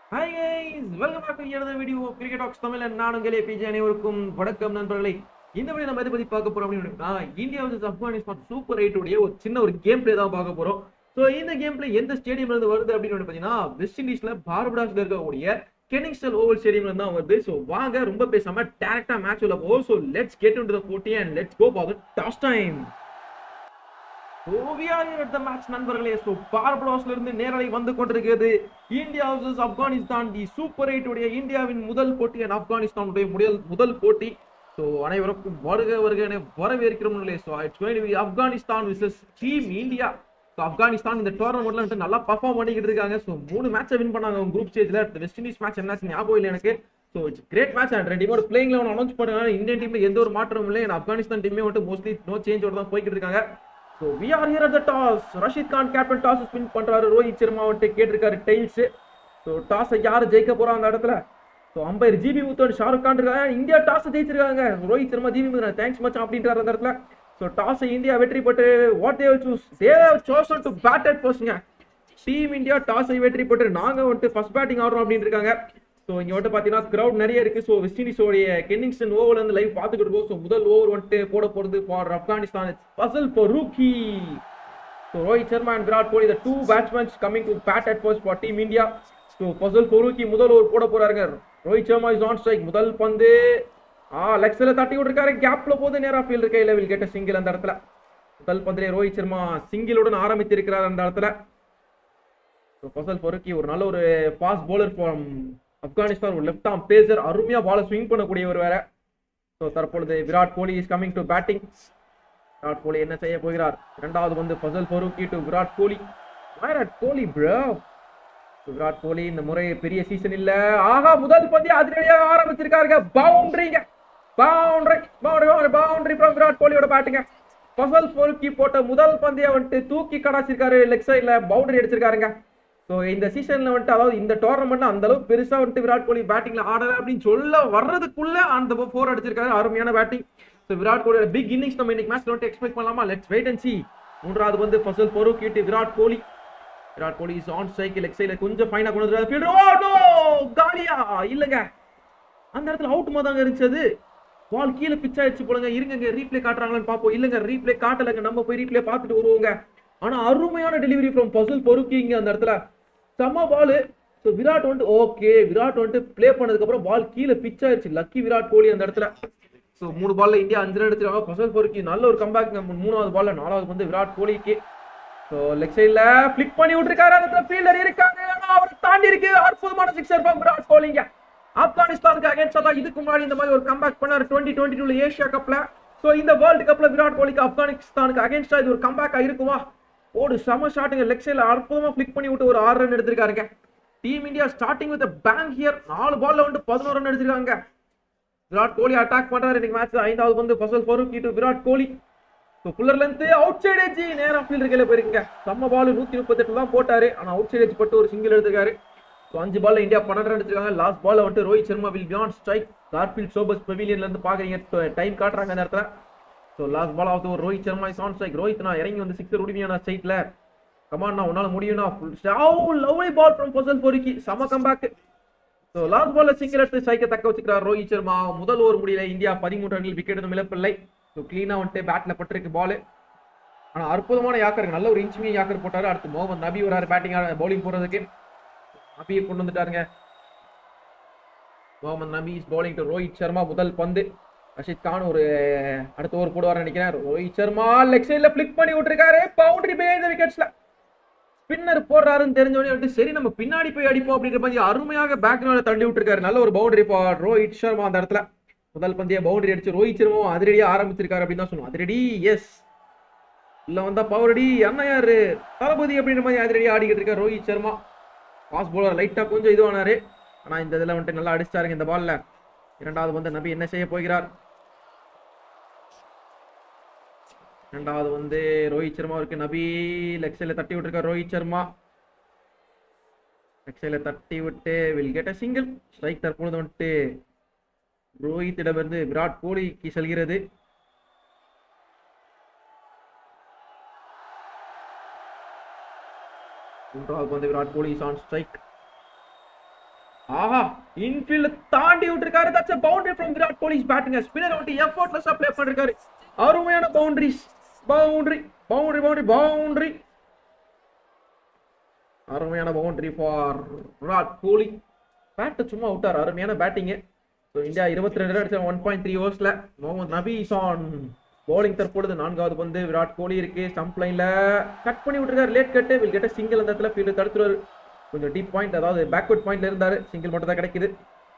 Hi guys welcome back to another video cricket talks Tamil நான் உங்களே PG அனைவருக்கும் வணக்கம் நண்பர்களே இந்த வீடியோ நம்ம எதை பத்தி பார்க்க போறோம் அப்படின்னா India versus Afghanistan super eight உடைய ஒரு சின்ன ஒரு கேம் பிளே தான் பார்க்க போறோம் ஸோ இந்த கேம் பிளே எந்த ஸ்டேடியம்ல இருந்து வருது அப்படின்னு வந்து பாத்தீங்கன்னா வெஸ்ட் இண்டீஸ்ல பார்படாஸ்ல இருக்கக்கூடிய கெனிங்ஸ்டல் ஓவல் ஸ்டேடியம்ல இருந்து தான் வருது ஸோ வாங்க ரொம்ப பேசாம டேரக்டா மேட்ச் உள்ள போவோம் so let's get into the போட்டி and let's go for the toss time ஓவியா மேட்ச் நண்பர்களே ஸோ பார்படாஸ்ல இருந்து நேரலை வந்து கொண்டிருக்கிறது India vs Afghanistan the super eight உடைய இந்தியாவின் முதல் போட்டி and ஆப்கானிஸ்தானுடைய முதல் முதல் போட்டி ஸோ அனைவருக்கும் வருக வருக என வரவேற்கிறோம் so it's going to Afghanistan versus team India so Afghanistan இந்த டோர்னமெண்ட்ல வந்துட்டு நல்லா பர்ஃபார்ம் பண்ணிக்கிட்டு இருக்காங்க ஸோ மூணு மேட்சை வின் பண்ணாங்க குரூப் ஸ்டேஜ்ல வெஸ்ட் இண்டீஸ் மேட்ச் என்ன ஞாபகம் இல்லை எனக்கு so it's great match and ரெண்டு டீமோட பிளேயிங் லெவன் அனௌன்ஸ் பண்ணுறாங்க இந்தியன் டீம்ல எந்த ஒரு மாற்றமும் இல்லை and ஆப்கானிஸ்தான் டீமே வந்துட்டு மோஸ்ட்லி நோ சேஞ்சோட தான் போய்கிட்டு இருக்காங்க so we are here at the toss Rashid Khan captain toss spin பண்றாரு ரோஹித் சர்மா வந்துட்டு கேட்டிருக்காரு டைல்ஸ் ஸோ டாஸை யார் ஜெயிக்க போறா அந்த இடத்துல ஸோ அம்பையர் ஜிபி முத்தோடு ஷாருக் கான் இருக்காங்க இந்தியா டாஸ் ஜெயிச்சிருக்காங்க ரோஹித் சர்மா ஜிபி முத்தன் தேங்க்ஸ் மச் அப்படின்றாரு அந்த இடத்துல ஸோ டாஸை இந்தியா வெற்றி பெற்று what they've choose they've chosen to bat at ஃபர்ஸ்ட்ங்க டீம் இந்தியா டாஸை வெற்றி பெற்று நாங்க வந்துட்டு ஃபர்ஸ்ட் பேட்டிங் ஆடுறோம் அப்படின்னு இருக்காங்க ஸோ இங்க வந்துட்டு பாத்தீங்கன்னா கிரௌட் நிறைய இருக்கு ஸோ வெஸ்ட் இண்டீஸோடைய கென்னிங்ஸ்டன் ஓவர்ல இருந்து லைவ் பார்த்துக்கிட்டு இருக்கோம் ஸோ முதல் ஓவர் வந்துட்டு போட போறது for Afghanistan Fazal Farooqi so Rohit Sharma and Virat Kohli the two batsmen coming to bat at first for team India so Fazal Farooqi முதல் ஓவர் போட போறாருங்க Rohit Sharma is on strike முதல் பந்து ஆ லெக்ஸ்ல தட்டி விட்டுருக்காரு கேப்ல போது நேரா ஃபீல்ட் கையில வில் கெட்ட சிங்கிள் அந்த இடத்துல முதல் பந்திலே ரோஹித் சர்மா சிங்கிளுடன் ஆரம்பித்திருக்கிறார் அந்த இடத்துல ஸோ ஃபசல் ஃபருக்கி ஒரு நல்ல ஒரு ஃபாஸ்ட் bowler ஃப்ரம் ஆப்கானிஸ்தான் ஒரு லெஃப்ட் ஆர்ம் பேசர் அருமையா பால ஸ்விங் பண்ணக்கூடியவர் வேற ஸோ தற்பொழுது Virat Kohli is coming to batting Virat Kohli என்ன செய்ய போகிறார் இரண்டாவது வந்து ஃபசல் ஃபரூக்கி டு விராட் கோலி விராட் கோலி ப்ரோ விராட் கோலி இந்த முறை பெரிய சீசன் இல்ல ஆகா முதல் பந்திய அதிரடியாக ஆரம்பிச்சிருக்காருங்க பவுண்டரிங்க boundary boundary boundary from Virat கோலியோட பேட்டுங்க ஃபசல் ஃபரூக்கி போட்ட முதல் பந்திய வந்துட்டு தூக்கி கடாச்சிருக்காரு லெக் சைட்ல பவுண்டரி அடிச்சிருக்காருங்க ஸோ இந்த சீசன்ல வந்துட்டு அதாவது இந்த டோர்னமெண்ட்ல அந்த அளவுக்கு பெருசா வந்துட்டு விராட் கோலி பேட்டிங்ல ஆடல அப்படின்னு சொல்ல வர்றதுக்குள்ள அந்த ஃபோர் அடிச்சிருக்காரு அருமையான பேட்டிங் ஸோ விராட் கோலியோட பிக் இன்னிங்ஸ் நம்ம இன்னைக்கு மேட்ச் வந்துட்டு எக்ஸ்பெக்ட் பண்ணலாமா லெட்ஸ் வெயிட் அண்ட் சி மூன்றாவது வந்து ஃபசல் ஃபரூக் கிட்டு Virat Kohli Virat Kohli is on strike leg சைடுல கொஞ்சம் ஃபைனா கொண்டு வந்து ஃபீல்டர் ஓ நோ காலியா இல்லங்க அந்த இடத்துல அவுட் தாங்க இருந்துச்சு பால் கீழே பிச் ஆயிடுச்சு போலங்க இருங்க ரீப்ளே காட்டுறாங்களான்னு பார்ப்போம் இல்லங்க ரீப்ளே காட்டலங்க நம்ம போய் ரீப்ளே பார்த்துட்டு வருவோங்க ஆனா அருமையான டெலிவரி ஃப்ரம் பசுல் பொறுக்கிங்க அந்த இடத்துல செம்ம பால் ஸோ விராட் வந்துட்டு ஓகே விராட் வந்துட்டு ப்ளே பண்ணதுக்கு அப்புறம் பால் கீழே பிச் ஆயிடுச்சு லக்கி விராட் கோலி அந்த இடத்துல ஸோ மூணு பால்ல இந்தியா அஞ்சு ரன் எடுத்துருக்காங்க பசல் பொறுக்கி நல்ல ஒரு கம்பேக் மூணாவது பால்ல நாலாவது வந்து விராட் கோலிக்கு ஸோ லெக் சைட்ல ஃபிளிக் பண்ணி விட்டுருக்காரு அந்த இடத்துல ஃபீல்டர் இருக்காங்க ஆனா அவர் தாண்டி இருக்கு அற்புதமான சிக்ஸர் ஃப்ரம் விராட் கோலிங்க ஆப்கானிஸ்தானுக்கு அகேன்ஸ்டா தான் இதுக்கு முன்னாடி இந்த மாதிரி ஒரு கம்பேக் பண்ணாரு டுவெண்ட்டி டுவெண்ட்டி டூல ஏஷியா கப்ல ஸோ இந்த வேர்ல்டு கப்ல விராட் கோலிக்கு ஆப்கானிஸ்தானுக்கு அகேன்ஸ்டா இது ஒரு கம்பேக்கா இருக்குமா ஓடு செம ஷாட்டுங்க லெக் சைட்ல அற்புதமா ஃபிளிக் பண்ணி விட்டு ஒரு ஆறு ரன் எடுத்திருக்காருங்க team India starting with bang here நாலு பால்ல வந்து பதினோரு ரன் எடுத்திருக்காங்க விராட் கோலி அட்டாக் பண்றாரு இன்னைக்கு மேட்ச் ஐந்தாவது வந்து Fazal Farooq to Virat Kohli so fuller length outside edge நேரா ஃபீல்டர் கையில போயிருக்கீங்க செம்ம பால் நூத்தி முப்பத்தெட்டு தான் போட்டாரு ஆனா அவுட் சைட் எஜ் பட்டு ஒரு சிங்கிள் எடுத்திருக்காரு ஸோ அஞ்சு பால்ல இந்தியா பன்னெண்டு ரன் எடுத்திருக்காங்க லாஸ்ட் பால்ல வந்து Rohit Sharma will be on strike கார்பில் சோபஸ் பெவிலியன்ல இருந்து பாக்குறீங்க டைம் காட்டுறாங்க அந்த இடத்துல ஸோ லாஸ்ட் பால் ஆஃப் ஒரு Rohit Sharma is on strike Rohit நான் இறங்கி வந்து சிக்ஸர் உடுமையான ஸ்ட்ரைட்ல கமான் நான் உன்னால முடியும்னா full lovely ball from Fazal Farooqi செம கம்பேக் ஸோ லாஸ்ட் பால்ல சிங்கிள் எடுத்து ஸ்ட்ரைக்கை தக்க வச்சுக்கிறார் ரோஹித் சர்மா முதல் ஓவர் முடியல இந்தியா பதிமூன்று ரன்னில் விக்கெட் எதுவும் இழப்பில்லை ஸோ கிளீனா வந்துட்டு பேட்ல பட்டிருக்கு பால் ஆனா அற்புதமான யாக்கர் நல்ல ஒரு இன்ச்சுமே யாக்கர் போட்டாரு அடுத்து முகமது நபி வராரு பேட்டிங் பவுலிங் போடுறதுக்கு நபியை கொண்டு வந்துட்டாருங்க Mohammad Nabi is bowling to Rohit Sharma முதல் பந்து ரஷித் கான் ஒரு அடுத்த ஓவர் போடுவார் நினைக்கிறேன் ரோஹித் சர்மா லெக் சைட்ல பிளிக் பண்ணி விட்டுருக்காரு பவுண்டரி இந்த விக்கெட்ஸ்ல ஸ்பின்னர் போடுறாருன்னு தெரிஞ்சவனே வந்து சரி நம்ம பின்னாடி போய் அடிப்போம் அப்படின்ற மாதிரி அருமையாக பேக்ரவுண்ட்ல தள்ளி விட்டுருக்காரு நல்ல ஒரு பவுண்டரி ஃபார் ரோஹித் சர்மா அந்த இடத்துல முதல் பந்திய பவுண்டரி அடிச்சு ரோஹித் சர்மாவும் அதிரடியா ஆரம்பிச்சிருக்காரு அப்படின்னு தான் சொல்லுவோம் அதிரடி எஸ் இல்ல வந்தா பவரடி அண்ணா யாரு தளபதி அப்படின்ற மாதிரி அதிரடியா ஆடிக்கிட்டு இருக்காரு ரோஹித் சர்மா ஃபாஸ்ட் பவுலர் லைட்டா கொஞ்சம் இதுவானாரு ஆனா இந்த இதுல வந்துட்டு நல்லா அடிச்சிட்டாருங்க இந்த பால்ல இரண்டாவது வந்து நபி என்ன செய்ய போகிறார் இரண்டாவது வந்து ரோஹித் சர்மா இருக்கு நபி லெக் சைட்ல தட்டி விட்டுருக்கார் ரோஹித் சர்மா லெக் சைட்ல தட்டி விட்டு will get a single strike தற்பொழுது வந்துட்டு ரோஹித்திடமிருந்து விராட் கோலிக்கு செல்கிறது மூன்றாவது வந்து Virat Kohli is on strike ஆஹா இன்ஃபீல்ட் தாண்டி விட்டுருக்காரு that's a boundary from Virat Kohli's batting spinner வந்து எஃபோர்ட்லெஸ்ஸா ப்ளே பண்ணிருக்காரு அருமையான boundaries boundary boundary boundary boundary அருமையான boundary for Virat Kohli bat சும்மா விட்டார் அருமையான பேட்டிங்கு ஸோ இந்தியா இருபத்தி ரெண்டு அடிச்ச ஒன் பாயிண்ட் த்ரீ ஓவர்ஸ்ல முகமது நபி ஆன் பவுலிங் தற்பொழுது நான்காவது பந்து விராட் கோலி இருக்கு ஸ்டம்ப் லைன்ல கட் பண்ணி விட்டுருக்காரு late cut will get a single அந்த இடத்துல ஃபீல்டு தடுத்துருவாரு கொஞ்சம் டீப் பாயிண்ட் அதாவது பேக்வர்ட் பாயிண்ட்ல இருந்தாரு சிங்கிள் மட்டும் தான் கிடைக்குது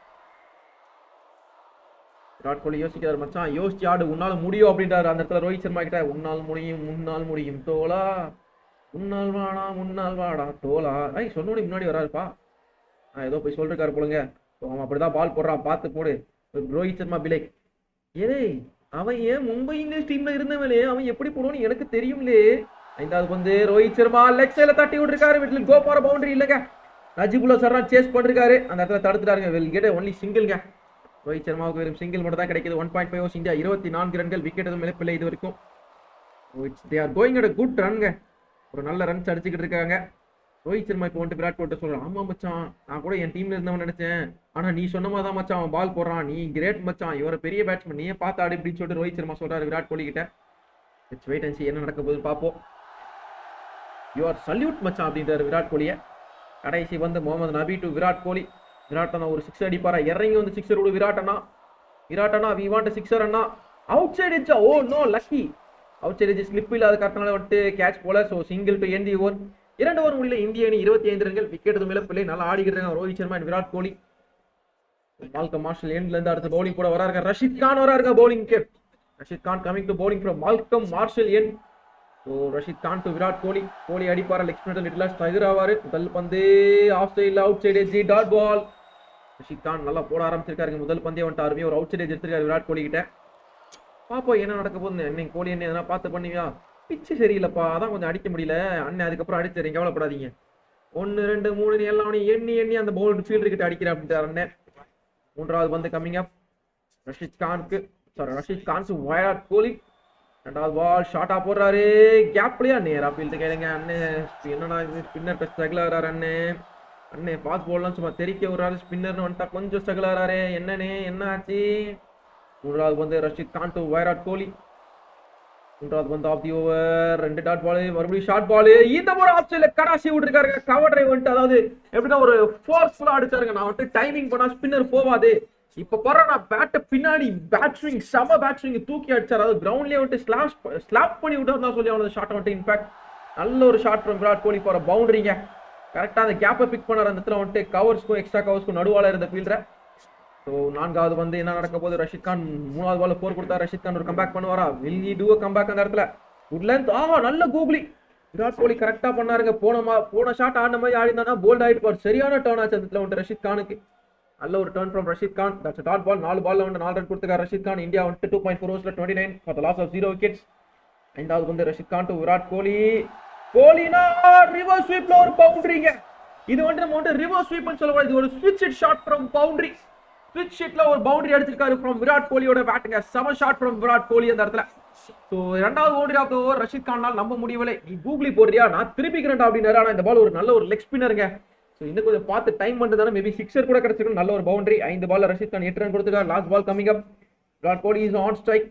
விராட் கோலி யோசிக்கிறார் மச்சான் யோசிச்சு ஆடு உன்னால முடியும் அப்படின்றாரு அந்த இடத்துல ரோஹித் சர்மா கிட்ட உன்னால் முடியும் முன்னால் முடியும் தோலா முன்னால் வாடா முன்னால் வாடா தோலா ஐ சொன்னோட முன்னாடி வராருப்பா ஆ ஏதோ போய் சொல்லிருக்காரு போலுங்க So, அவன் அப்படிதான் பால் போடுறான் பார்த்து போடு ரோஹித் சர்மா பிலேக் ஏலே அவன் ஏன் மும்பை இந்தியன்ஸ் டீம்ல இருந்தவனே அவன் எப்படி போடுவான்னு எனக்கு தெரியும்லே ஐந்தாவது பந்து ரோஹித் சர்மா லெக் சைட்ல தட்டி விட்டுருக்காரு வீட்டில் கோ போற பவுண்டரி இல்லைங்க நஜிபுல்லா சர்மா சேஸ் பண்ணிருக்காரு அந்த இடத்துல தடுத்துட்டாருங்க வெல் கெட் ஒன்லி சிங்கிள்ங்க ரோஹித் சர்மாவுக்கு வெறும் சிங்கிள் மட்டும் தான் கிடைக்குது one point five overs India இருபத்தி நான்கு ரன்கள் விக்கெட் எதுவும் இழப்பில்லை இது வரைக்கும் they are going at good ரன்ங்க ஒரு நல்ல ரன்ஸ் அடிச்சுக்கிட்டு இருக்காங்க ரோஹித் சர்மா இப்போ வந்துட்டு விராட் கோலி சொல்றான் ஆமா மச்சான் நான் கூட என் டீம்ல இருந்தவன் நினைச்சேன் ஆனா நீ சொன்ன மாதிரி தான் மச்சான் அவன் பால் போடுறான் நீ கிரேட் மச்சான் இவர பெரிய பேட்ஸ்மேன் நீயே பார்த்து ஆடு இப்படின்னு சொல்லிட்டு ரோஹித் சர்மா சொல்றாரு விராட் கோலி கிட்ட இட்ஸ் வெயிட் அண்ட் see என்ன நடக்க போகுதுன்னு பார்ப்போம் யூ ஆர் சல்யூட் மச்சான் அப்படின்றாரு விராட் கோலியை கடைசி வந்து முகமது நபி டு விராட் கோலி விராட் அண்ணா ஒரு சிக்ஸ் அடிப்பாரா இறங்கி வந்து சிக்ஸர் விடு விராட் அண்ணா விராட் அண்ணா வி வாண்ட் சிக்ஸர் அண்ணா outside it's oh no lucky outside slip இல்லாத கரெக்டான வந்துட்டு கேட்ச் போல so single to end the over இரண்டு ஓவர் முடியல இந்திய அணி இருபத்தி ஐந்து ரன்கள் விக்கெட் மேல பிள்ளை நல்லா ஆடிக்கிட்டு இருக்காங்க Rohit Sharma and Virat Kohli Malcolm Marshall எண்ட்ல இருந்து அடுத்த பவுலிங் கூட வராருங்க ரஷித் கான் வராருங்க பவுலிங்க்கு Rashid Khan coming to bowling from Malcolm Marshall end so Rashid Khan to Virat Kohli Kohli அடிப்பாரா லெக் ஸ்பின்னர் லிட்டில் ஸ்ட்ரைகர் ஆவாரு முதல் பந்து ஆஃப் சைடில் out side edge dot ball Rashid Khan நல்லா போட ஆரம்பிச்சிருக்காருங்க முதல் பந்தே வந்துட்டு அருமையா ஒரு அவுட் சைடு எடுத்திருக்காரு விராட் கோலி கிட்ட பாப்போம் என்ன நடக்க போகுது என்னைக்கு கோலி என்ன எதனா பார்த்து பண்ணுவியா பிச்சு சரியில்லைப்பா அதான் கொஞ்சம் அடிக்க முடியல அண்ணன் அதுக்கப்புறம் அடிச்சிருங்க கவலைப்படாதீங்க ஒன்று ரெண்டு மூணு எல்லாம் எண்ணி எண்ணி அந்த பவுல் ஃபீல்டு கிட்ட அடிக்கிறேன் அப்படின்ட்டு அண்ணன் மூன்றாவது பந்து கம்மிங் அப் ரஷித் கானுக்கு சாரி ரஷித் கான்ஸ் விராட் கோலி ரெண்டாவது பால் ஷார்ட்டா போடுறாரு கேப்லயா நேரா ஃபீல்டு கேளுங்க அண்ணன் என்னடா இது ஸ்பின்னர் ஸ்ட்ரகிள் ஆகிறாரு அண்ணன் அண்ணன் ஃபாஸ்ட் பால்லாம் சும்மா தெறிக்க விடுறாரு ஸ்பின்னர்னு வந்துட்டா கொஞ்சம் ஸ்ட்ரகிள் ஆகிறாரு என்னண்ணே என்ன ஆச்சு மூன்றாவது வந்து ரஷித் கான் டு விராட் கோலி மூன்றாவது வந்து ஆஃப் தி ஓவர் ரெண்டு டாட் பால் மறுபடியும் ஷார்ட் பால் இந்த முறை ஆப்ஷன்ல கடாசி விட்டுருக்காருங்க கவர் டிரைவ் வந்துட்டு அதாவது எப்படின்னா ஒரு ஃபோர்ஸ்ஃபுல்லா அடிச்சாருங்க நான் வந்துட்டு டைமிங் பண்ணா ஸ்பின்னர் போவாது இப்ப போற நான் பேட்டை பின்னாடி பேட்ஸ்விங் செம பேட்ஸ்விங் தூக்கி அடிச்சார் அதாவது கிரவுண்ட்லயே வந்துட்டு ஸ்லாப் ஸ்லாப் பண்ணி விட்டார் தான் சொல்லி அவனது ஷாட் வந்துட்டு இன்ஃபேக்ட் நல்ல ஒரு ஷாட் ஃப்ரம் விராட் கோலி போற பவுண்டரிங்க கரெக்டா அந்த கேப்பை பிக் பண்ணார் அந்த இடத்துல வந்துட்டு கவர்ஸ்க்கும் எக்ஸ்ட்ரா கவர்ஸ்க்கும் நடுவால இருந்த ஃபீல்டரை ஸோ நான்காவது வந்து என்ன நடக்க போகுது ரஷித் கான் மூணாவது பால் போர் கொடுத்தா ரஷித் கான் ஒரு கம்பேக் பண்ணுவாரா வில் ஈ டூ கம்பேக் அந்த இடத்துல குட் லென்த் ஆ நல்ல கூகுளி விராட் கோலி கரெக்டா பண்ணாருங்க போன மா போன ஷாட் ஆடின மாதிரி ஆடி இருந்தா போல்ட் ஆயிட்டு போற சரியான டர்ன் ஆச்சு அந்த இடத்துல வந்துட்டு ரஷித் கானுக்கு நல்ல ஒரு turn from Rashid Khan that's dot ball நாலு பால்ல வந்து நாலு ரன் கொடுத்துருக்காரு ரஷித் கான் இந்தியா வந்துட்டு டூ பாயிண்ட் ஃபோர் ஓவர்ஸ்ல twenty nine for the loss of zero wickets ஐந்தாவது வந்து ரஷித் கான் டு விராட் கோலி கோலினா ரிவர்ஸ் ஸ்வீப்ல ஒரு பவுண்டரிங்க இது வந்து நம்ம வந்து ரிவர்ஸ் ஸ்வீப்னு சொல்லக்கூடாது இது ஒரு ஸ்விட்ச் ஷாட் ஃப்ரம் பவுண்டரி ஸ்விட்ச் ஷீட்ல ஒரு பவுண்டரி அடிச்சிருக்காரு ஃப்ரம் விராட் கோலியோட பேட்டுங்க செம ஷாட் ஃப்ரம் விராட் கோலி அந்த இடத்துல ஸோ ரெண்டாவது பவுண்டரி ஆஃப் ஓவர் ரஷித் கானால் நம்ப முடியவில்லை நீ கூகுளி போடுறியா நான் திருப்பிக்கிறேன் அப்படின்னாரு ஆனா இந்த பால் ஒரு நல்ல ஒரு லெக் ஸ்பின்னருங்க ஸோ இன்னும் கொஞ்சம் பார்த்து டைம் பண்ணிட்டு மேபி சிக்ஸர் கூட கிடைச்சிருக்கும் நல்ல ஒரு பவுண்டரி ஐந்து பால்ல ரஷித் கான் எட்டு ரன் கொடுத்துருக்காரு last ball coming up Virat Kohli is on strike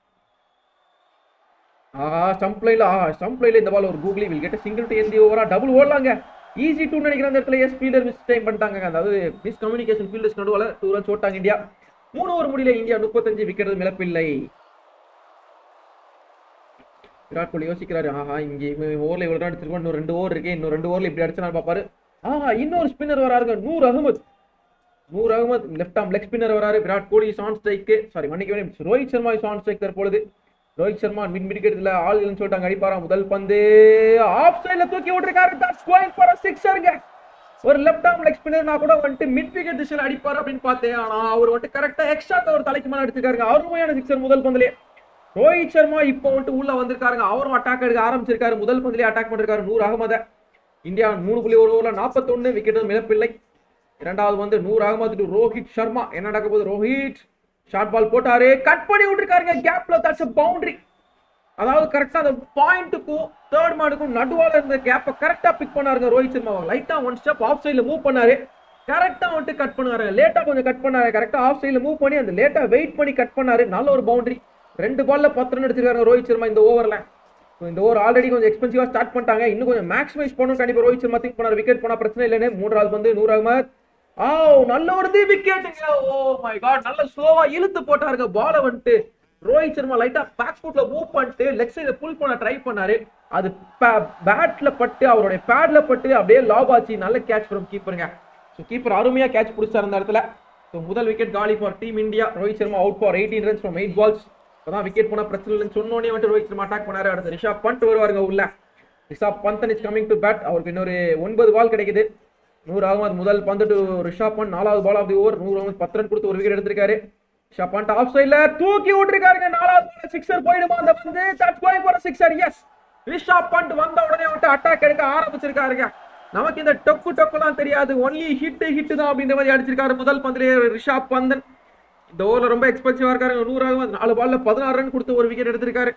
ஆஹா ஸ்டம்ப் லைன்ல ஆஹா ஸ்டம்ப் லைன்ல இந்த பால் ஒரு googly will get a single to end the ஓவரா டபுள் ஓடலாங்க ஈஸி டூ நினைக்கிற அந்த இடத்துல எஸ் ஃபீல்டர் மிஸ் டைம் பண்ணிட்டாங்க அதாவது மிஸ் கம்யூனிகேஷன் ஃபீல்டர்ஸ் நடுவில் டூ ரன்ஸ் ஓட்டாங்க இந்தியா மூணு ஓவர் முடியல இந்தியா முப்பத்தஞ்சு விக்கெட் மிளப்பில்லை விராட் கோலி யோசிக்கிறாரு ஆஹா இங்க ஓவர்ல இவ்வளவு ரன் அடிச்சிருக்கோம் இன்னும் ரெண்டு ஓவர் இருக்கு இன்னும் ரெண்டு ஓவர்ல இப்படி அடிச்சா பாப்பாரு ஆஹா இன்னொரு ஸ்பின்னர் வராருங்க Noor Ahmad Noor Ahmad left arm leg spinner வராரு Virat Kohli on strike sorry மன்னிக்க Rohit Sharma is on strike தற்பொழுது ரோஹித் சர்மா மிட் மிடிக்கிறதுல ஆள் இல்லைன்னு சொல்லிட்டாங்க அடிப்பாரா முதல் பந்து ஆஃப் சைட்ல தூக்கி விட்டுருக்காரு தட்ஸ் கோயிங் ஃபார் சிக்ஸருங்க ஒரு லெஃப்ட் ஆர்ம் லெக் ஸ்பின்னர் நான் கூட வந்துட்டு மிட் விக்கெட் திசையில் அடிப்பார் அப்படின்னு பார்த்தேன் ஆனா அவர் வந்துட்டு கரெக்டா எக்ஸ்ட்ரா ஒரு தலைக்கு மேல அடிச்சிருக்காருங்க அருமையான சிக்ஸர் முதல் பந்திலே ரோஹித் சர்மா இப்போ வந்துட்டு உள்ள வந்திருக்காருங்க அவரும் அட்டாக் எடுக்க ஆரம்பிச்சிருக்காரு முதல் பந்திலே அட்டாக் பண்ணிருக்காரு நூறு அகமத இந்தியா மூணு புள்ளி ஒரு ஓவர்ல நாற்பத்தொன்னு விக்கெட் இழப்பில்லை இரண்டாவது வந்து நூறு அகமது டு ரோஹித் சர்மா என்ன நடக்க போகுது ரோஹித் ஷார்ட் பால் போட்டாரு கட் பண்ணி விட்டுருக்காருங்க கேப்ல தட்ஸ் பவுண்டரி அதாவது கரெக்டா அந்த பாயிண்ட்டுக்கும் தேர்ட் மாடுக்கும் நடுவால இருந்த கேப்பை கரெக்டா பிக் பண்ணாருங்க ரோஹித் சர்மா லைட்டா ஒன் ஸ்டெப் ஆஃப் சைட்ல மூவ் பண்ணாரு கரெக்டா வந்துட்டு கட் பண்ணாரு லேட்டா கொஞ்சம் கட் பண்ணாரு கரெக்டா ஆஃப் சைடுல மூவ் பண்ணி அந்த லேட்டா வெயிட் பண்ணி கட் பண்ணாரு நல்ல ஒரு பவுண்டரி ரெண்டு பால்ல பத்து ரன் அடிச்சிருக்காரு ரோஹித் சர்மா இந்த ஓவர்ல இந்த ஓவர் ஆல்ரெடி கொஞ்சம் எக்ஸ்பென்சிவா ஸ்டார்ட் பண்ணிட்டாங்க இன்னும் கொஞ்சம் மேக்ஸிமைஸ் பண்ணணும் கண்டிப்பா ரோஹித் சர்மா திங்க் பண்ணாரு விக்கெட் போனா பிரச்சனை இல்லைன்னு மூன்றாவது வந்து நூர் அகமத் ஆ நல்ல ஒரு தி விக்கெட்டுங்க ஓ மை காட் நல்ல ஸ்லோவா இழுத்து போட்டாருங்க பால வந்துட்டு ரோஹித் சர்மா லைட்டா பேக் ஃபுட்ல மூவ் பண்ணிட்டு லெக் சைடுல புல் பண்ண ட்ரை பண்ணாரு அது பேட்ல பட்டு அவருடைய பேட்ல பட்டு அப்படியே லாப் ஆச்சு நல்ல கேட்ச் ஃப்ரம் கீப்பருங்க ஸோ கீப்பர் அருமையா கேட்ச் பிடிச்சார் அந்த இடத்துல ஸோ முதல் விக்கெட் காலி for team India Rohit Sharma out for eighteen runs from eight balls இப்போதான் விக்கெட் போனா பிரச்சனை இல்லைன்னு சொன்னோடனே வந்துட்டு ரோஹித் சர்மா அட்டாக் பண்ணாரு அடுத்து ரிஷாப் பண்ட் வருவாருங்க உள்ள ரிஷாப் பந்தன் இஸ் கமிங் டு பேட் அவருக்கு இன்னொரு ஒன்பது பால் கிடைக்குது நூறு அகமது முதல் பந்து டு ரிஷாப் பண்ட் நாலாவது பால் ஆஃப் தி ஓவர் நூறு அகமது பத்து ரன் கொடுத்து ஒரு விக்கெட் எடுத்திருக்காரு ரிஷாப் பண்ட் ஆஃப் சைட்ல தூக்கி விட்டுருக்காருங்க நாலாவது பால் சிக்ஸர் போயிடுமா அந்த பந்து that's going for sixer yes Rishabh Pant வந்த உடனே வந்துட்டு அட்டாக் எடுக்க ஆரம்பிச்சிருக்காருங்க நமக்கு இந்த டொக்கு டொக்குலாம் தெரியாது ஒன்லி ஹிட் ஹிட் தான் அப்படின்ற மாதிரி அடிச்சிருக்காரு முதல் பந்திலே ரிஷாப் பந்தன் இந்த ஓவர்ல ரொம்ப எக்ஸ்பென்சிவா இருக்காரு நூறு அகமது நாலு பால்ல பதினாறு ரன் கொடுத்து ஒரு விக்கெட் எடுத்திருக்காரு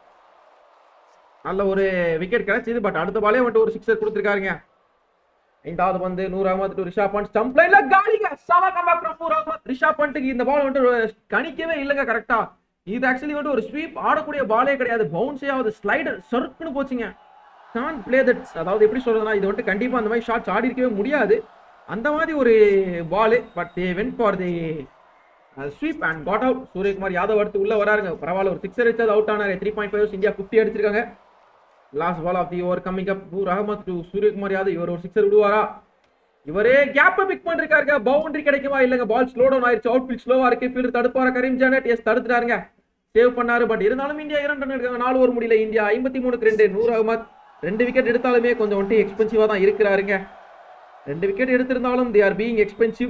நல்ல ஒரு விக்கெட் கிடைச்சது பட் அடுத்த பாலே வந்துட்டு ஒரு சிக்ஸர் கொடுத்திருக்காருங்க ஐந்தாவது பந்து நூறு அகமது டு ரிஷாப் பண்ட் ஸ்டம்ப் லைன்ல காலிங்க சவ கம்பேக் ஃப்ரம் நூறு அகமது ரிஷாப் பண்ட்டுக்கு இந்த பால் வந்துட்டு கணிக்கவே இல்லைங்க கரெக்டா இது ஆக்சுவலி வந்துட்டு ஒரு ஸ்வீப் ஆடக்கூடிய பாலே கிடையாது பவுன்ஸே ஆகுது ஸ்லைடர் சர்க்குன்னு போச்சுங்க கான் பிளே தட் அதாவது எப்படி சொல்றதுன்னா இது வந்துட்டு கண்டிப்பா அந்த மாதிரி ஷாட்ஸ் ஆடி இருக்கவே முடியாது அந்த மாதிரி ஒரு ball but they went for the sweep and got out Suryakumar Yadav அடுத்து உள்ள வராருங்க பரவாயில்ல ஒரு சிக்ஸர் அடிச்சது அவுட் ஆனாரு three point five India fifty அடிச்சிருக்காங்க last ball of the over coming up Noor Ahmad to Suryakumar Yadav இவர் ஒரு சிக்ஸர் விடுவாரா இவரே கேப்பை பிக் பண்ணிருக்காருங்க பவுண்டரி கிடைக்குமா இல்லங்க பால் ஸ்லோ டவுன் ஆயிருச்சு அவுட் ஃபீல்ட் ஸ்லோவா இருக்கு ஃபீல்டர் தடுப்பாரா கரீம் ஜானட் எஸ் தடுத்துட்டாருங்க சேவ் பண்ணாரு பட் இருந்தாலும் இந்தியா இரண்டு ரன் எடுக்காங்க நாலு ஓவர் முடியல இந்தியா ஐம்பத்தி மூணுக்கு ரெண்டு நூர் அகமத் ரெண்டு விக்கெட் எடுத்தாலுமே கொஞ்சம் வந்துட்டு எக்ஸ்பென்சிவா தான் இருக்கிறாருங்க ரெண்டு விக்கெட் எடுத்திருந்தாலும் they are being expensive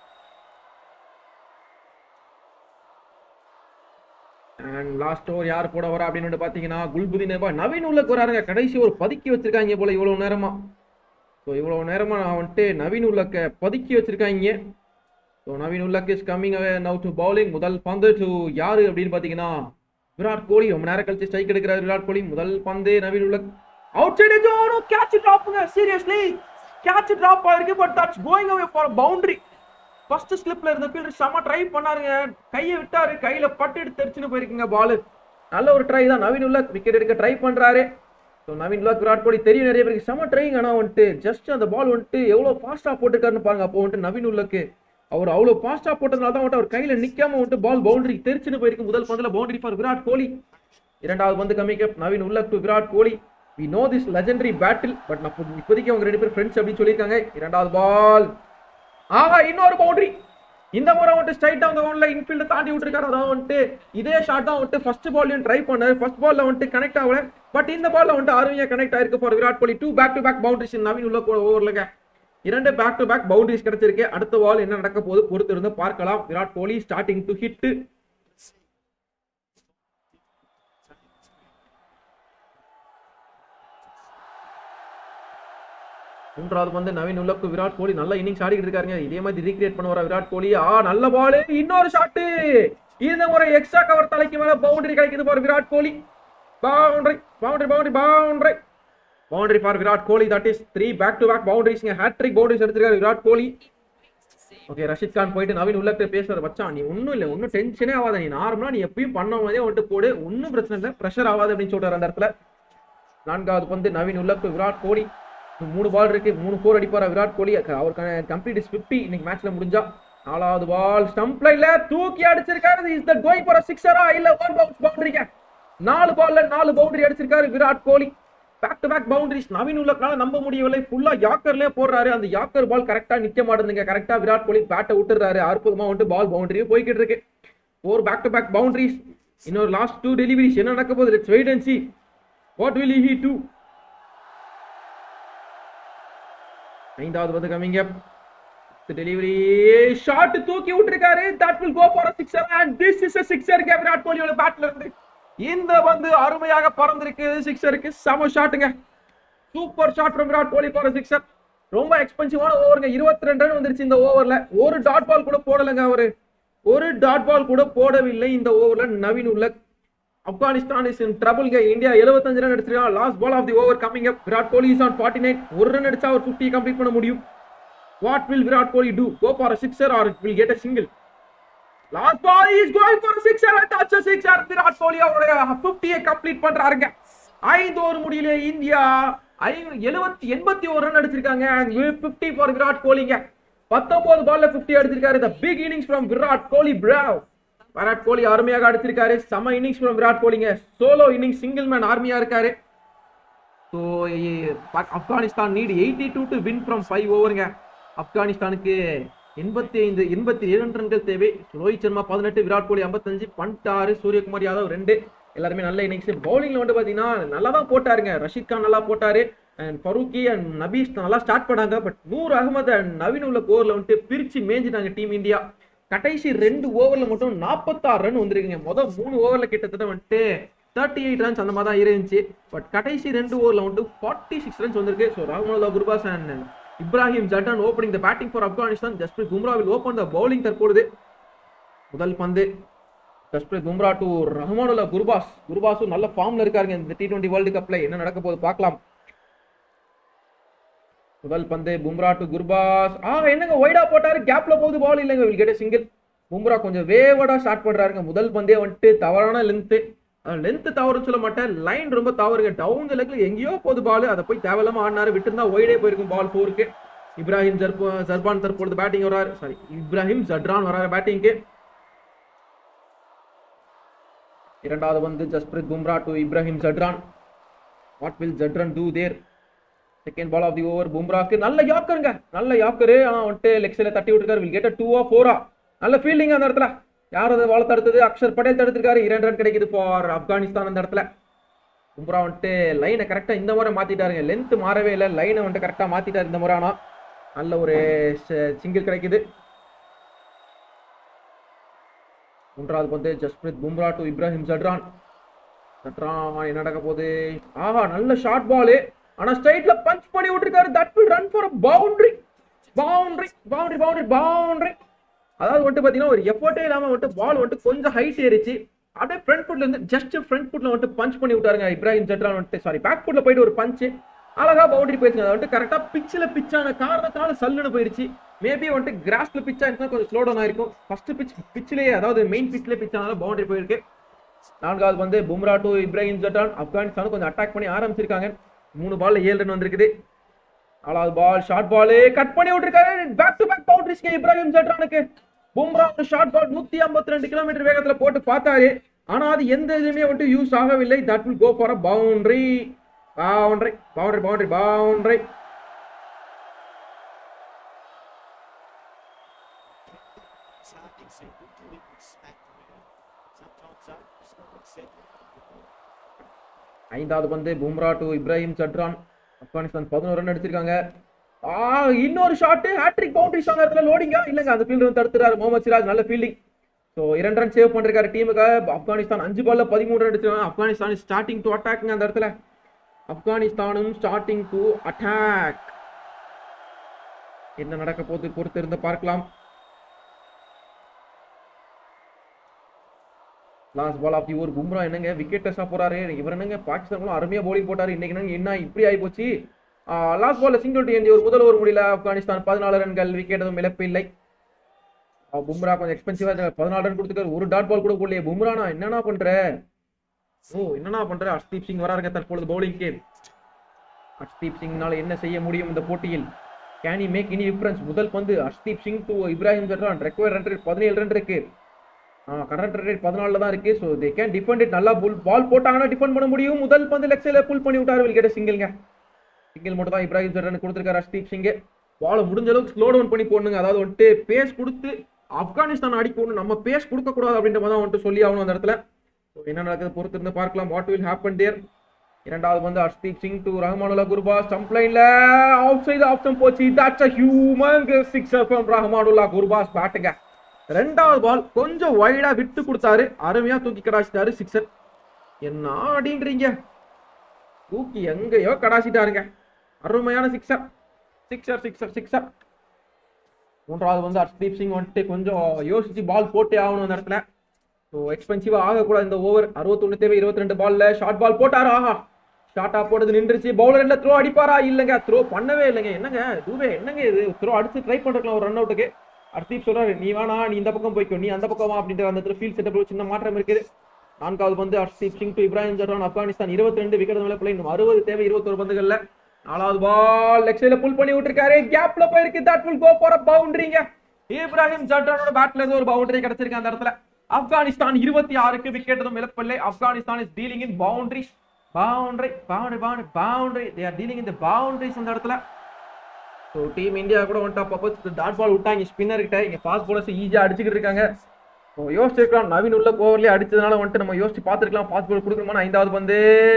and last over யார் போட வரா அப்படின்னு பாத்தீங்கன்னா குல்புதீன் நேபா நவீன் உள்ள வராருங்க கடைசி ஒரு பதுக்கி வச்சிருக்காங்க போல இவ்வளவு நேரமா ஸோ இவ்வளவு நேரமா நான் வந்துட்டு நவீன் உள்ளக்க பதுக்கி வச்சிருக்காங்க so Naveen ul Haq is coming away now to bowling முதல் பந்து டு யாரு அப்படின்னு பாத்தீங்கன்னா விராட் கோலி ரொம்ப நேரம் கழிச்சு ஸ்ட்ரைக் எடுக்கிறார் விராட் கோலி முதல் பந்து நவீன் உள்ளக் அவுட் சைடு ஜோனோ கேட்ச் டிராப்புங்க சீரியஸ்லி கேட்ச் டிராப் ஆயிருக்கு but that's going away for boundary first ஸ்லிப்ல இருந்த ஃபீல்டர் செம ட்ரை பண்ணாருங்க கையை விட்டாரு கையில பட்டு எடுத்து தெரிச்சுன்னு போயிருக்குங்க பால் நல்ல ஒரு ட்ரை தான் நவீன் உள்ள விக்கெட் எடுக்க ட்ரை பண்றாரு ஸோ நவீன் உள்ள விராட் கோலி தெரியும் நிறைய பேருக்கு செம ட்ரைங் ஆனால் வந்துட்டு ஜஸ்ட் அந்த பால் வந்துட்டு எவ்வளோ ஃபாஸ்டா போட்டுருக்காருன்னு பாருங்க அப்போ வந்துட்டு நவீன் உள்ளக்கு அவர் அவ்வளோ ஃபாஸ்டா போட்டதுனால தான் வந்துட்டு அவர் கையில நிக்காம வந்துட்டு பால் பவுண்டரி தெரிச்சுன்னு போயிருக்கு முதல் பந்துல பவுண்டரி ஃபார் விராட் கோலி இரண்டாவது பந்து கம்மிக்க Naveen ul Haq to Virat Kohli we know this legendary battle but நான் இப்ப- இப்போதைக்கு அவங்க ரெண்டு பேரும் ஃப்ரெண்ட்ஸ் அப்படின்னு சொல்லியிருக்காங்க இரண்டாவது பால் ஆஹா இன்னொரு பவுண்டரி இந்த முறை வந்துட்டு ஸ்ட்ரைட் அந்த ஒன்ல இன்ஃபீல்டு தாண்டி விட்டுருக்காரு அதாவது வந்துட்டு இதே ஷாட் தான் வந்துட்டு ஃபர்ஸ்ட் பால்லையும் ட்ரை பண்ணாரு ஃபர்ஸ்ட் பால்ல வந்துட்டு கனெக்ட் ஆகல பட் இந்த பால்ல வந்துட்டு அருமையா கனெக்ட் ஆயிருக்கு for Virat Kohli two back to back boundaries Naveen ul Haq ஓவர்லங்க இரண்டு பேக் டு பேக் பவுண்டரிஸ் கிடைச்சிருக்கு அடுத்த பால் என்ன நடக்க போகுது பொறுத்து இருந்து பார்க்கலாம் Virat Kohli starting to hit மூன்றாவது வந்து நவீன் உள்ளக்கு விராட் கோலி நல்ல இன்னிங்ஸ் ஆடிக்கிட்டு இருக்காருங்க இதே மாதிரி ரீக்ரியேட் பண்ண வர விராட் கோலி ஆ நல்ல பால் இன்னொரு ஷாட் இந்த முறை எக்ஸ்ட்ரா கவர் தலைக்கு மேல பவுண்டரி கிடைக்குது for Virat Kohli boundary boundary boundary boundary boundary for Virat Kohli that is three back to back பவுண்டரிஸ்ங்க ஹேட்ரிக் பவுண்டரிஸ் எடுத்திருக்காரு விராட் கோலி ஓகே ரஷித் கான் போயிட்டு நவீன் உள்ள பேசுறாரு மச்சான் நீ ஒன்றும் இல்லை ஒன்றும் டென்ஷனே ஆகாத நீ நார்மலா நீ எப்பயும் பண்ண மாதிரியே வந்துட்டு போடு ஒன்றும் பிரச்சனை இல்லை ப்ரெஷர் ஆகாது அப்படின்னு சொல்றாரு அந்த இடத்துல நான்காவது பந்து நவீன் உள்ளக்கு விராட் கோலி இன்னும் மூணு பால் இருக்கு மூணு ஃபோர் அடிப்பாரா விராட் கோலி அவருக்கான கம்ப்ளீட் இஸ் ஃபிஃப்டி இன்னைக்கு மேட்ச்ல முடிஞ்சா நாலாவது பால் ஸ்டம்ப் லைன்ல தூக்கி அடிச்சிருக்காரு இஸ் த கோயிங் ஃபார் சிக்ஸரா இல்ல ஒன் பவுன்ஸ் பவுண்டரிங்க நாலு பால்ல நாலு பவுண்டரி அடிச்சிருக்காரு Virat Kohli back to back boundaries Naveen உள்ளக்கனால நம்ப முடியவில்லை ஃபுல்லா யாக்கர்லயே போடுறாரு அந்த யாக்கர் பால் கரெக்டா நிக்க மாட்டேங்குங்க கரெக்டா விராட் கோலி பேட்டை விட்டுறாரு அற்புதமா வந்துட்டு பால் பவுண்டரியே போய்கிட்டு இருக்கு four back to back boundaries இன்னொரு லாஸ்ட் டூ டெலிவரிஸ் என்ன நடக்க போகுது let's wait and see what will he do ஐந்தாவது வந்து கமிங் அப் டெலிவரி ஷாட் தூக்கி விட்டுருக்காரு that will go for sixer and this is a sixer கே விராட் கோலியோட பேட்ல இருந்து இந்த வந்து அருமையாக பறந்திருக்கு சிக்ஸருக்கு செம ஷாட்டுங்க super shot from Virat Kohli for sixer ரொம்ப எக்ஸ்பென்சிவான ஓவருங்க இருபத்தி ரெண்டு ரன் வந்துருச்சு இந்த ஓவர்ல ஒரு டாட் பால் கூட போடலைங்க அவரு ஒரு டாட் பால் கூட போடவில்லை இந்த ஓவர்ல Naveen ul Haq Afghanistan is in trouble கே இந்தியா 75 ரன் அடிச்சிருக்காங்க last ball of the over coming up Virat Kohli is on 49 ஒரு ரன் அடிச்சா அவர் 50 கம்ப்ளீட் பண்ண முடியும் What will Virat Kohli do? Go for a sixer or will get a single? Last ball is going for sixer touch sixer Virat Kohli அவருடைய 50 complete பண்றாருங்க ஐந்து over முடியல India எழுபத்தி எண்பத்தி ஒரு ரன் அடிச்சிருக்காங்க அண்ட் பிப்டி ஃபார் விராட் கோலிங்க பத்தொன்பது பால்ல 50 அடிச்சிருக்காரு the big innings from Virat Kohli brave Virat Kohli அருமையாக அடிச்சிருக்காரு செம இன்னிங்ஸ் ஃப்ரம் விராட் கோலிங்க சோலோ இன்னிங்ஸ் சிங்கிள் மேன் ஆர்மியா இருக்காரு so Afghanistan need eighty two to win from five ஓவருங்க ஆப்கானிஸ்தானுக்கு எண்பத்தி ஐந்து எண்பத்தி ஏழு ரன்கள் தேவை ரோஹித் சர்மா பதினெட்டு விராட் கோலி ஐம்பத்தஞ்சு பண்டாறு சூரியகுமார் யாதவ் ரெண்டு எல்லாருமே நல்ல இன்னிங்ஸ் பவுலிங்ல வந்து பாத்தீங்கன்னா நல்லா தான் போட்டாருங்க ரஷீத் கான் நல்லா போட்டாரு அண்ட் ஃபரூக்கி அண்ட் நபீஸ் நல்லா ஸ்டார்ட் பண்ணாங்க பட் நூர் அகமது அண்ட் நவீன் உள்ள கோர்ல வந்துட்டு பிரிச்சு மேய்ஞ்சிட்டாங்க டீம் இந்தியா கடைசி ரெண்டு ஓவர்ல மட்டும் நாற்பத்தாறு ரன் வந்திருக்குங்க மொதல் மூணு ஓவர்ல கிட்டத்தட்ட வந்துட்டு தேர்ட்டி எயிட் ரன்ஸ் அந்த மாதிரி தான் இருந்துச்சு பட் கடைசி ரெண்டு ஓவர்ல வந்துட்டு ஃபார்ட்டி சிக்ஸ் ரன்ஸ் வந்திருக்கு so Rahmanullah Gurbaz and Ibrahim Zadran opening the batting for Afghanistan Jasprit Bumrah will open the bowling தற்பொழுது முதல் பந்து ஜஸ்பிரித் பும்ரா டு ரஹ்மானுல்லா குர்பாஸ் குர்பாஸும் நல்ல ஃபார்ம்ல இருக்காருங்க இந்த டி டுவெண்ட்டி வேர்ல்டு கப்ல என்ன நடக்க போகுது பார்க்கலாம் முதல் பந்து பும்ரா டு குர்பாஸ் ஆ என்னங்க ஒய்டா போட்டாரு கேப்ல போகுது பால் இல்லைங்க வில் கெட் சிங்கிள் பும்ரா கொஞ்சம் வேவடா ஸ்டார்ட் பண்றாருங்க முதல் பந்தே வந்துட்டு தவறான லென்த்து லென்த் தவறுன்னு சொல்ல மாட்டேன் லைன் ரொம்ப தவறுங்க டவுன் லெக்ல எங்கேயோ போகுது பால் அதை போய் தேவையில்லாம ஆடினாரு விட்டுருந்தா ஒய்டே போயிருக்கும் பால் ஃபோருக்கு இப்ராஹிம் ஜர்பா ஜர்பான் தற்பொழுது பேட்டிங் வராரு சாரி இப்ராஹிம் ஜட்ரான் வராரு பேட்டிங்க்கு இரண்டாவது வந்து Jasprit Bumrah to Ibrahim Zadran what will Zadran do there second ball of the over பும்ராக்கு நல்ல யாக்கருங்க நல்ல யாக்கரு ஆனா வந்துட்டு லெக்ஸில் தட்டி விட்டுருக்காரு வில் கெட் டூவா ஃபோரா நல்ல ஃபீல்டிங் அந்த இடத்துல யார் அதை வாழ தடுத்தது அக்ஷர் பட்டேல் தடுத்திருக்காரு இரண்டு ரன் கிடைக்குது ஃபார் ஆப்கானிஸ்தான் அந்த இடத்துல பும்ரா வந்துட்டு லைனை கரெக்டாக இந்த முறை மாத்திட்டாருங்க லென்த் மாறவே இல்லை லைனை வந்துட்டு கரெக்டாக மாத்திட்டாரு இந்த முறை ஆனால் நல்ல ஒரு சிங்கிள் கிடைக்குது மூன்றாவது பந்து ஜஸ்பிரித் பும்ரா டு இப்ராஹிம் ஜட்ரான் ஜட்ரான் என்ன நடக்க போகுது ஆஹா நல்ல ஷார்ட் பாலு ஆனா ஸ்ட்ரைட்ல பஞ்ச் பண்ணி விட்டுருக்காரு that will run for boundary boundary boundary boundary boundary அதாவது வந்துட்டு பாத்தீங்கன்னா ஒரு எஃபோர்ட்டே இல்லாம வந்துட்டு பால் வந்துட்டு கொஞ்சம் ஹைட் ஏறிச்சு அப்படியே ஃப்ரண்ட் ஃபுட்ல இருந்து ஜஸ்ட் ஃப்ரண்ட் ஃபுட்ல வந்துட்டு பஞ்ச் பண்ணி விட்டாருங்க இப்ராஹிம் ஜட்ரான் வந்துட்டு சாரி பேக் ஃபுட்ல போயிட்டு ஒரு பஞ்ச் அழகா பவுண்டரி போயிடுச்சு அதை வந்துட்டு கரெக்டா பிச்சில் பிச்சான காரணத்தினால சல்லுன்னு போயிடுச்சு மேபி வந்துட்டு கிராஸ்ல பிச்சா இருந்தா கொஞ்சம் ஸ்லோ டவுன் ஆயிருக்கும் ஃபர்ஸ்ட் பிச் பிச்சிலேயே அதாவது மெயின் பிச்ல பிச்சானால பவுண்டரி போயிருக்கு நான்காவது வந்து பும்ரா டு இப்ராஹிம் ஜட்டான் ஆப்கானிஸ்தான் கொஞ்சம் அட்டாக் பண்ணி ஆரம்பிச்சிருக்காங்க மூணு பால்ல ஏழு ரன் வந்திருக்குது நாலாவது பால் ஷார்ட் பால் கட் பண்ணி விட்டுருக்காரு பேக் டு பேக் பவுண்டரிஸ்க்கு இப்ராஹிம் ஜட்டானுக்கு பும்ரா ஒரு ஷார்ட் பால் நூத்தி ஐம்பத்தி ரெண்டு கிலோமீட்டர் வேகத்துல போட்டு பார்த்தாரு ஆனா அது எந்த இதுவுமே வந்துட்டு யூஸ் ஆகவில்லை that will go for a boundary boundary boundary boundary boundary Starting second to it, smack around. Sometimes up, starting second. ஐந்தாவது பந்து பும்ரா டு இப்ராஹிம் சட்ரான் ஆப்கானிஸ்தான் பதினோரு ரன் அடிச்சிருக்காங்க ஆ இன்னொரு ஷாட் ஹேட்ரிக் பவுண்டரி அந்த இடத்துல லோடிங்கா இல்லங்க அந்த ஃபீல்டர் தடுத்துறாரு முகமது சிராஜ் நல்ல ஃபீல்டிங் ஸோ இரண்டு ரன் சேவ் பண்ணிருக்காரு டீமுக்காக ஆப்கானிஸ்தான் அஞ்சு பால்ல பதிமூணு ரன் அடிச்சிருக்காங்க ஆப்கானிஸ்தான் ஸ்டார்டிங் டு அட்டாக்ங்க அந்த இடத்துல ஆப்கானிஸ்தானும் ஸ்டார்டிங் டு அட்டாக் என்ன நடக்க போகுது பொறுத்து இருந்து பார்க்கலாம் last ball of the over Bumrah என்னங்க விக்கெட் டெஸ்டா போறாரு இவர் என்னங்க பாகிஸ்தான் அருமையா bowling போட்டாரு இன்னைக்கு என்னங்க என்ன இப்படி ஆகி போச்சு லாஸ்ட் பால்ல சிங்கிள் டி ஒரு முதல் ஓவர் முடியல ஆப்கானிஸ்தான் பதினாலு ரன்கள் விக்கெட் எதுவும் இழப்பு இல்லை ஆ, பும்ரா கொஞ்சம் எக்ஸ்பென்சிவா பதினாலு ரன் கொடுத்துருக்காரு ஒரு டாட் பால் கூட போடலையே பும்ரானா என்னண்ணா பண்ற ஓ என்னண்ணா பண்ற ஹர்ஷ்தீப் சிங் வராருங்க தற்பொழுது பவுலிங்க்கு ஹர்ஷ்தீப் சிங்னால என்ன செய்ய முடியும் இந்த போட்டியில் கேன் மேக் எனி டிஃபரன்ஸ் முதல் பந்து Harshdeep Singh to Ibrahim Zadran require run rate பதினேழு ரன் இருக்கு கரண்ட் ரேட் பதினாலில் தான் இருக்கு so they can defend it நல்லா புல் பால் போட்டாங்கன்னா டிஃபெண்ட் பண்ண முடியும் முதல் பந்து லெக் சைடில் புல் பண்ணி விட்டாரு வில் கெட்ட சிங்கிள்ங்க சிங்கிள் மட்டும் தான் இப்ராஹிம் ஜட்ரான் கொடுத்துருக்காரு ஹர்ஷ்தீப் சிங் பாலை முடிஞ்ச அளவுக்கு ஸ்லோ டவுன் பண்ணி போடணுங்க அதாவது வந்துட்டு பேஸ் கொடுத்து ஆப்கானிஸ்தான் அடிக்கணும் நம்ம பேஸ் கொடுக்க கூடாது அப்படின்ற மாதிரி தான் வந்துட்டு சொல்லி ஆகணும் அந்த இடத்துல ஸோ என்ன நடக்குது பொறுத்து இருந்து பார்க்கலாம் வாட் வில் ஹேப்பன் தேர் இரண்டாவது வந்து ஹர்ஷ்தீப் சிங் டு ரஹ்மானுல்லா குர்பா ஸ்டம்ப் லைன்ல அவுட் சைடு ஆப்ஷன் போச்சு that's a human sixer from Rahmanullah Gurbaz பேட்டுங்க ரெண்டாவது பால் கொஞ்சம் வைடா விட்டு கொடுத்தாரு அருமையா தூக்கி கடாச்சிட்டாரு சிக்ஸர் என்ன அப்படின்றீங்க தூக்கி எங்கேயோ கடாசிட்டாருங்க அருமையான சிக்ஸர் சிக்ஸர் சிக்ஸர் சிக்ஸர் மூன்றாவது வந்து ஹர்ஷ்தீப் சிங் வந்துட்டு கொஞ்சம் யோசிச்சு பால் போட்டே ஆகணும் அந்த இடத்துல ஸோ எக்ஸ்பென்சிவா ஆகக்கூடாது இந்த ஓவர் அறுபத்தொன்னு தேவை இருபத்தி ரெண்டு பால்ல ஷார்ட் பால் போட்டாரு ஆஹா ஷார்ட்டா போடுறது நின்றுச்சு பவுலர் இல்ல த்ரோ அடிப்பாரா இல்லங்க த்ரோ பண்ணவே இல்லைங்க என்னங்க தூவே என்னங்க இது த்ரோ அடிச்சு ட்ரை பண்ணிருக்கலாம் ஒரு ரன் அவுட்டுக்கு ஹர்தீப் சொல்றாரு நீ வேணா நீ இந்த பக்கம் போய்க்கோ நீ அந்த பக்கம் வா அப்படின்ற அந்த ஃபீல்ட் செட்டப் சின்ன மாற்றம் இருக்குது நான்காவது பந்து ஹர்தீப் சிங் டு இப்ராஹிம் ஜடான் ஆப்கானிஸ்தான் இருபத்தி ரெண்டு விக்கெட் மேல பிள்ளை இன்னும் அறுபது தேவை இருபத்தொரு பந்துகள்ல நாலாவது பால் லெக் சைடுல புல் பண்ணி விட்டுருக்காரு கேப்ல போயிருக்கு தட் வில் கோ ஃபார் பவுண்டரிங்க இப்ராஹிம் ஜடானோட பேட்ல இருந்து ஒரு பவுண்டரி கிடைச்சிருக்கு அந்த இடத்துல ஆப்கானிஸ்தான் இருபத்தி ஆறுக்கு விக்கெட் எதுவும் இழப்பில்லை Afghanistan is dealing in boundaries boundary boundary boundary boundary they are dealing in the boundaries அந்த இடத்துல ஸோ டீம் இந்தியா கூட வந்துட்டு அப்பப்போ டாட் பால் விட்டாங்க ஸ்பின்னர் கிட்ட இங்க ஃபாஸ்ட் பாலர்ஸ் ஈஸியா அடிச்சுக்கிட்டு இருக்காங்க ஸோ யோசிச்சிருக்கலாம் நவீன் உள்ள ஓவர்லேயே அடிச்சதுனால வந்துட்டு நம்ம யோசிச்சு பார்த்துருக்கலாம் ஃபாஸ்ட் பால் கொடுக்கணுமா ஐந்தாவது வந்து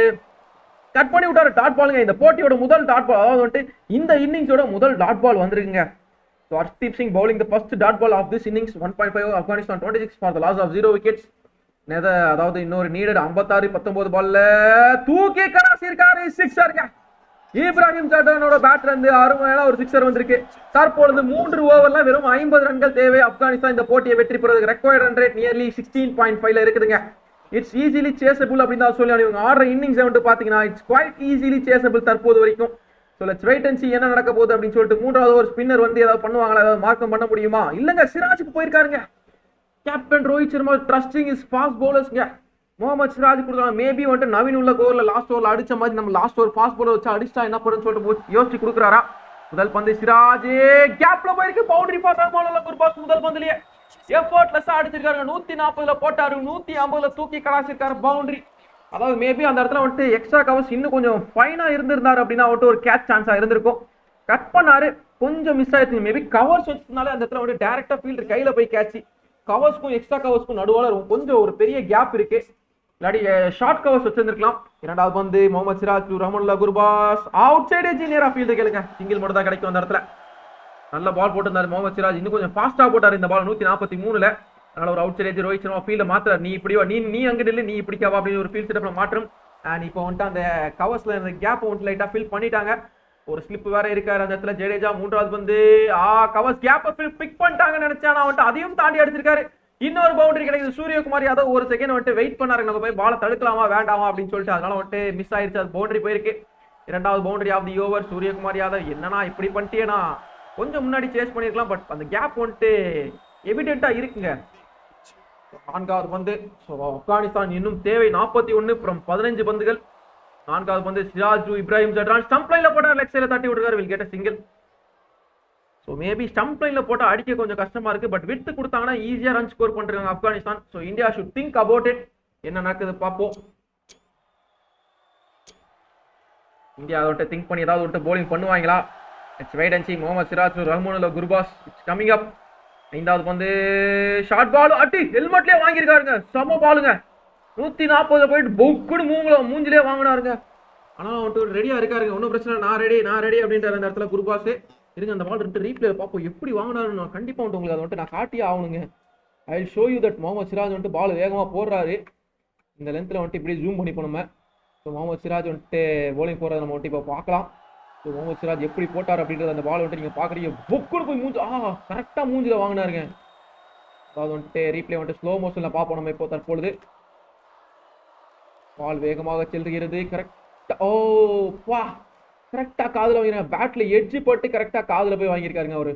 கட் பண்ணி விட்டாரு டாட் பாலுங்க இந்த போட்டியோட முதல் டாட் பால் அதாவது வந்துட்டு இந்த இன்னிங்ஸோட முதல் டாட் பால் வந்திருக்குங்க so Hardeep Singh bowling the first dot ball of this innings one point five Afghanistan twenty six for the loss of zero wickets நெத அதாவது இன்னொரு நீடட் ஐம்பத்தாறு பத்தொன்பது பால்ல தூக்கி கடாசி இருக்காரு சிக்ஸருங்க இப்ராஹிம் ஜாடானோட பேட்ல இருந்து அருமையான ஒரு சிக்ஸர் வந்திருக்கு தற்பொழுது மூன்று ஓவர்ல வெறும் ஐம்பது ரன்கள் தேவை ஆப்கானிஸ்தான் இந்த போட்டியை வெற்றி பெறுவதற்கு required run rate nearly sixteen point ஃபைவ்ல இருக்குதுங்க இட்ஸ் ஈஸிலி சேசபிள் அப்படின்னு தான் சொல்லி இவங்க ஆடுற இன்னிங்ஸ் வந்துட்டு பாத்தீங்கன்னா இட்ஸ் குவைட் ஈஸிலி சேசபிள் தற்போது வரைக்கும் so let's wait and see என்ன நடக்க போகுது அப்படின்னு சொல்லிட்டு மூன்றாவது ஒரு ஸ்பின்னர் வந்து ஏதாவது பண்ணுவாங்களா ஏதாவது மார்க்கம் பண்ண முடியுமா இல்லங்க சிராஜுக்கு போயிருக்காருங்க captain Rohit Sharma trusting is fast பவுலர்ஸ்ங்க முகமது சிராஜ் கொடுக்கலாம் மேபி வந்துட்டு நவீன் உள்ள ஓவரில் லாஸ்ட் ஓவரில் அடிச்ச மாதிரி நம்ம லாஸ்ட் ஓவர் ஃபாஸ்ட் பவுலர் வச்சு அடிச்சா என்ன பண்ணுன்னு சொல்லிட்டு போ- யோசிச்சு கொடுக்குறாரா முதல் பந்து சிராஜ் கேப்ல போயிருக்கு பவுண்டரி பாஸ் ரஹ்மான் ஒரு பாஸ் முதல் பந்துலயே எஃபர்ட்லெஸ்ஸா அடிச்சிருக்காரு நூத்தி நாற்பதுல போட்டாரு நூத்தி ஐம்பதுல தூக்கி கலாச்சிருக்காரு பவுண்டரி அதாவது மேபி அந்த இடத்துல வந்துட்டு எக்ஸ்ட்ரா கவர்ஸ் இன்னும் கொஞ்சம் ஃபைனா இருந்திருந்தாரு அப்படின்னா வந்துட்டு ஒரு கேட்ச் சான்ஸா இருந்திருக்கும் கட் பண்ணாரு கொஞ்சம் மிஸ் ஆயிடுச்சு மேபி கவர்ஸ் வச்சதுனால அந்த இடத்துல வந்து டேரக்டா ஃபீல்டர் கையில போய் கேட்ச் கவர்ஸ்க்கும் எக்ஸ்ட்ரா கவர்ஸ்க்கும் நடுவால கொஞ்சம் ஒரு பெரிய கேப் இருக்கு இல்லாட்டி ஷார்ட் கவர்ஸ் வச்சிருந்திருக்கலாம் இரண்டாவது பந்து Mohammed Siraj to Rahmanullah Gurbaz out side ஜீனியரா ஃபீல்டு கேளுங்க சிங்கிள் மட்டும் தான் கிடைக்கும் அந்த இடத்துல நல்ல பால் போட்டிருந்தாரு முகமது சிராஜ் இன்னும் கொஞ்சம் ஃபாஸ்டா போட்டாரு இந்த பால் நூத்தி நாற்பத்தி மூணுல அதனால ஒரு அவுட் சைடு ரோஹித் சர்மா ஃபீல்ட மாத்துறாரு நீ இப்படி வா, நீ நீ அங்க நில்லு நீ இப்படிக்காவா அப்படின்னு ஒரு ஃபீல்ட் செட்டப்ல மாற்றம் அண்ட் இப்போ வந்துட்டு அந்த கவர்ஸ்ல இருந்த கேப் வந்துட்டு லைட்டா ஃபில் பண்ணிட்டாங்க ஒரு ஸ்லிப் வேற இருக்காரு அந்த இடத்துல ஜடேஜா மூன்றாவது வந்து ஆ கவர்ஸ் கேப்ப பிக் பண்ணிட்டாங்கன்னு நினைச்சேன் ஆனா வந்துட்டு அதையும் தாண்டி அடிச்சிருக்காரு இன்னொரு பவுண்டரி கிடைக்குது சூரியகுமார் யாதவ் ஒரு செகண்ட் வந்துட்டு வெயிட் பண்ணாரு நம்ம போய் பாலை தடுக்கலாமா வேண்டாமா அப்படின்னு சொல்லிட்டு அதனால வந்துட்டு மிஸ் ஆயிருச்சு அது பவுண்டரி போயிருக்கு இரண்டாவது boundary off the over Suryakumar Yadav என்னன்னா இப்படி பண்ணிட்டேனா கொஞ்சம் முன்னாடி சேஸ் பண்ணிருக்கலாம் பட் அந்த கேப் வந்துட்டு எவிடென்ட்டா இருக்குங்க நான்காவது பந்து ஸோ ஆப்கானிஸ்தான் இன்னும் தேவை நாற்பத்தி ஒன்று அப்புறம் பதினஞ்சு பந்துகள் நான்காவது பந்து சிராஜு இப்ராஹிம் ஜட்ரான் ஸ்டம்ப் லைன்ல போட்டா லெக் சைடில் தட்டி விட்டுருக்காரு வில் கேட்ட சிங்கிள் ஸோ மேபி ஸ்டம்ப் லைன்ல போட்டா அடிக்க கொஞ்சம் கஷ்டமா இருக்கு பட் விட்டு கொடுத்தாங்கன்னா ஈஸியா ரன் ஸ்கோர் பண்றாங்க Afghanistan so India should think about it என்ன நடக்குது பார்ப்போம் இந்தியா அதை திங்க் பண்ணி ஏதாவது விட்டு bowling பண்ணுவாங்களா it's wait and see Mohammed Siraj Rahmanullah Gurbaz it's coming up ஐந்தாவது பந்து ஷார்ட் பால் அட்டி ஹெல்மெட்லயே வாங்கியிருக்காருங்க செம பாலுங்க நூத்தி நாற்பதுல போயிட்டு பொக்குன்னு மூங்கல மூஞ்சிலே வாங்கினாருங்க ஆனா வந்துட்டு ரெடியா இருக்காருங்க ஒன்றும் பிரச்சனை இல்லை, நான் ரெடி நான் ரெடி அப்படின்ற அந்த இடத்துல குருபாஸ் இருங்க அந்த பால் ரெண்டு ரீப்ளே பார்ப்போம் எப்படி வாங்கினாரு நான் கண்டிப்பா வந்துட்டு உங்களுக்கு அதை வந்துட்டு நான் காட்டியே ஆகணுங்க I will show you that Mohammed Siraj வந்துட்டு பால் வேகமா போடுறாரு இந்த லென்த்தில் வந்துட்டு இப்படி ஜூம் பண்ணிப்போம் நம்ம ஸோ முகமது சிராஜ் வந்துட்டு bowling போகிறத நம்ம வந்துட்டு இப்போ பார்க்கலாம் ஸோ முகமது சிராஜ் எப்படி போட்டார் அப்படின்றது அந்த பால் வந்துட்டு நீங்கள் பார்க்குறீங்க பொக்குன்னு போய் மூஞ்சி ஆ கரெக்டாக மூஞ்சில வாங்கினாருங்க அதாவது வந்துட்டு ரீப்ளே வந்துட்டு ஸ்லோ மோஷனில் பார்ப்போம் நம்ம இப்போ தற்பொழுது பால் வேகமாக செல்கிறது கரெக்டா ஓ பா கரெக்டா காதுல வாங்கிருக்காங்க பேட்ல எட்ஜ் போட்டு கரெக்டா காதுல போய் வாங்கியிருக்காருங்க அவரு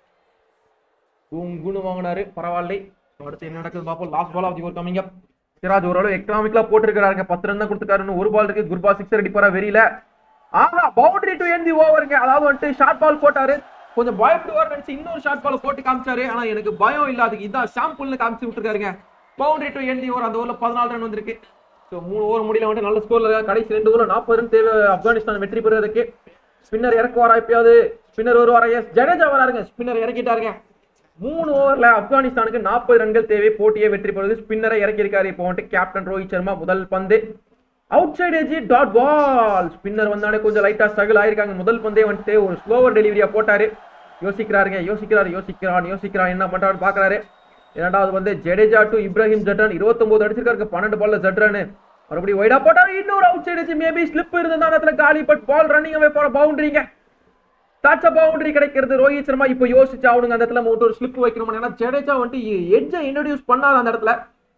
குணு வாங்கினாரு பரவாயில்லை அடுத்து என்ன நடக்குது பார்ப்போம் last ball of the over coming up Siraj ஓரளவு எக்கனாமிக்கலா போட்டிருக்காருங்க பத்து ரன் தான் கொடுத்துருக்காருன்னு ஒரு பால் இருக்கு குர்பா சிக்ஸர் அடிப்பாரா வெறியில ஆஹா பவுண்டரி டு என் தி ஓவருங்க அதாவது வந்துட்டு ஷார்ட் பால் போட்டாரு கொஞ்சம் பயப்படுவார் நினைச்சு இன்னொரு ஷார்ட் பால் போட்டு காமிச்சாரு ஆனா எனக்கு பயம் இல்ல அதுக்கு இதான் ஷாம்புல்னு காமிச்சு விட்டுருக்காருங்க boundary to end the over அந்த ஓவர்ல பதினாலு ரன் வந்திருக்கு ஸோ மூணு ஓவர் முடியல வந்துட்டு நல்ல ஸ்கோர்ல கடைசி ரெண்டு ஓவர் நாற்பது ரன் தேவை ஆப்கானிஸ்தான் வெற்றி பெறுவதற்கு ஸ்பின்னர் இறக்குவாரா எப்பயாவது ஸ்பின்னர் வருவாரா எஸ் ஜடேஜா வராருங்க ஸ்பின்னர் இறக்கிட்டாருங்க மூணு ஓவர்ல ஆப்கானிஸ்தானுக்கு நாற்பது ரன்கள் தேவை போட்டியை வெற்றி பெறுவது ஸ்பின்னரை இறக்கியிருக்காரு இப்போ வந்துட்டு கேப்டன் ரோஹித் சர்மா முதல் பந்து out side edge dot ball spinner வந்தானே கொஞ்சம் லைட்டா ஸ்ட்ரகிள் ஆயிருக்காங்க முதல் பந்தே வந்துட்டு ஒரு ஸ்லோவர் டெலிவரியா போட்டாரு யோசிக்கிறாருங்க யோசிக்கிறாரு யோசிக்கிறான் யோசிக்கிறான் என்ன பண்றான்னு பாக்குறாரு இரண்டாவது வந்து ஜடேஜா டு இப்ராஹிம் ஜட்ரான் இருபத்தொன்பது அடிச்சிருக்காரு பன்னெண்டு பால்ல ஜட்ரானு மறுபடியும் வைடா போட்டாரு இன்னொரு அவுட் சைடு மேபி ஸ்லிப் இருந்ததா அந்த இடத்துல காலி பட் பால் ரன்னிங் அவே போற பவுண்டரிங்க டாச்சா பவுண்டரி கிடைக்கிறது ரோஹித் சர்மா இப்போ யோசிச்சு அவனுங்க அந்த இடத்துல மட்டும் ஒரு ஸ்லிப் வைக்கணும் ஏன்னா ஜடேஜா வந்துட்டு எட்ஜை இன்ட்ரடியூஸ் பண்ணாரு அந்த இடத்துல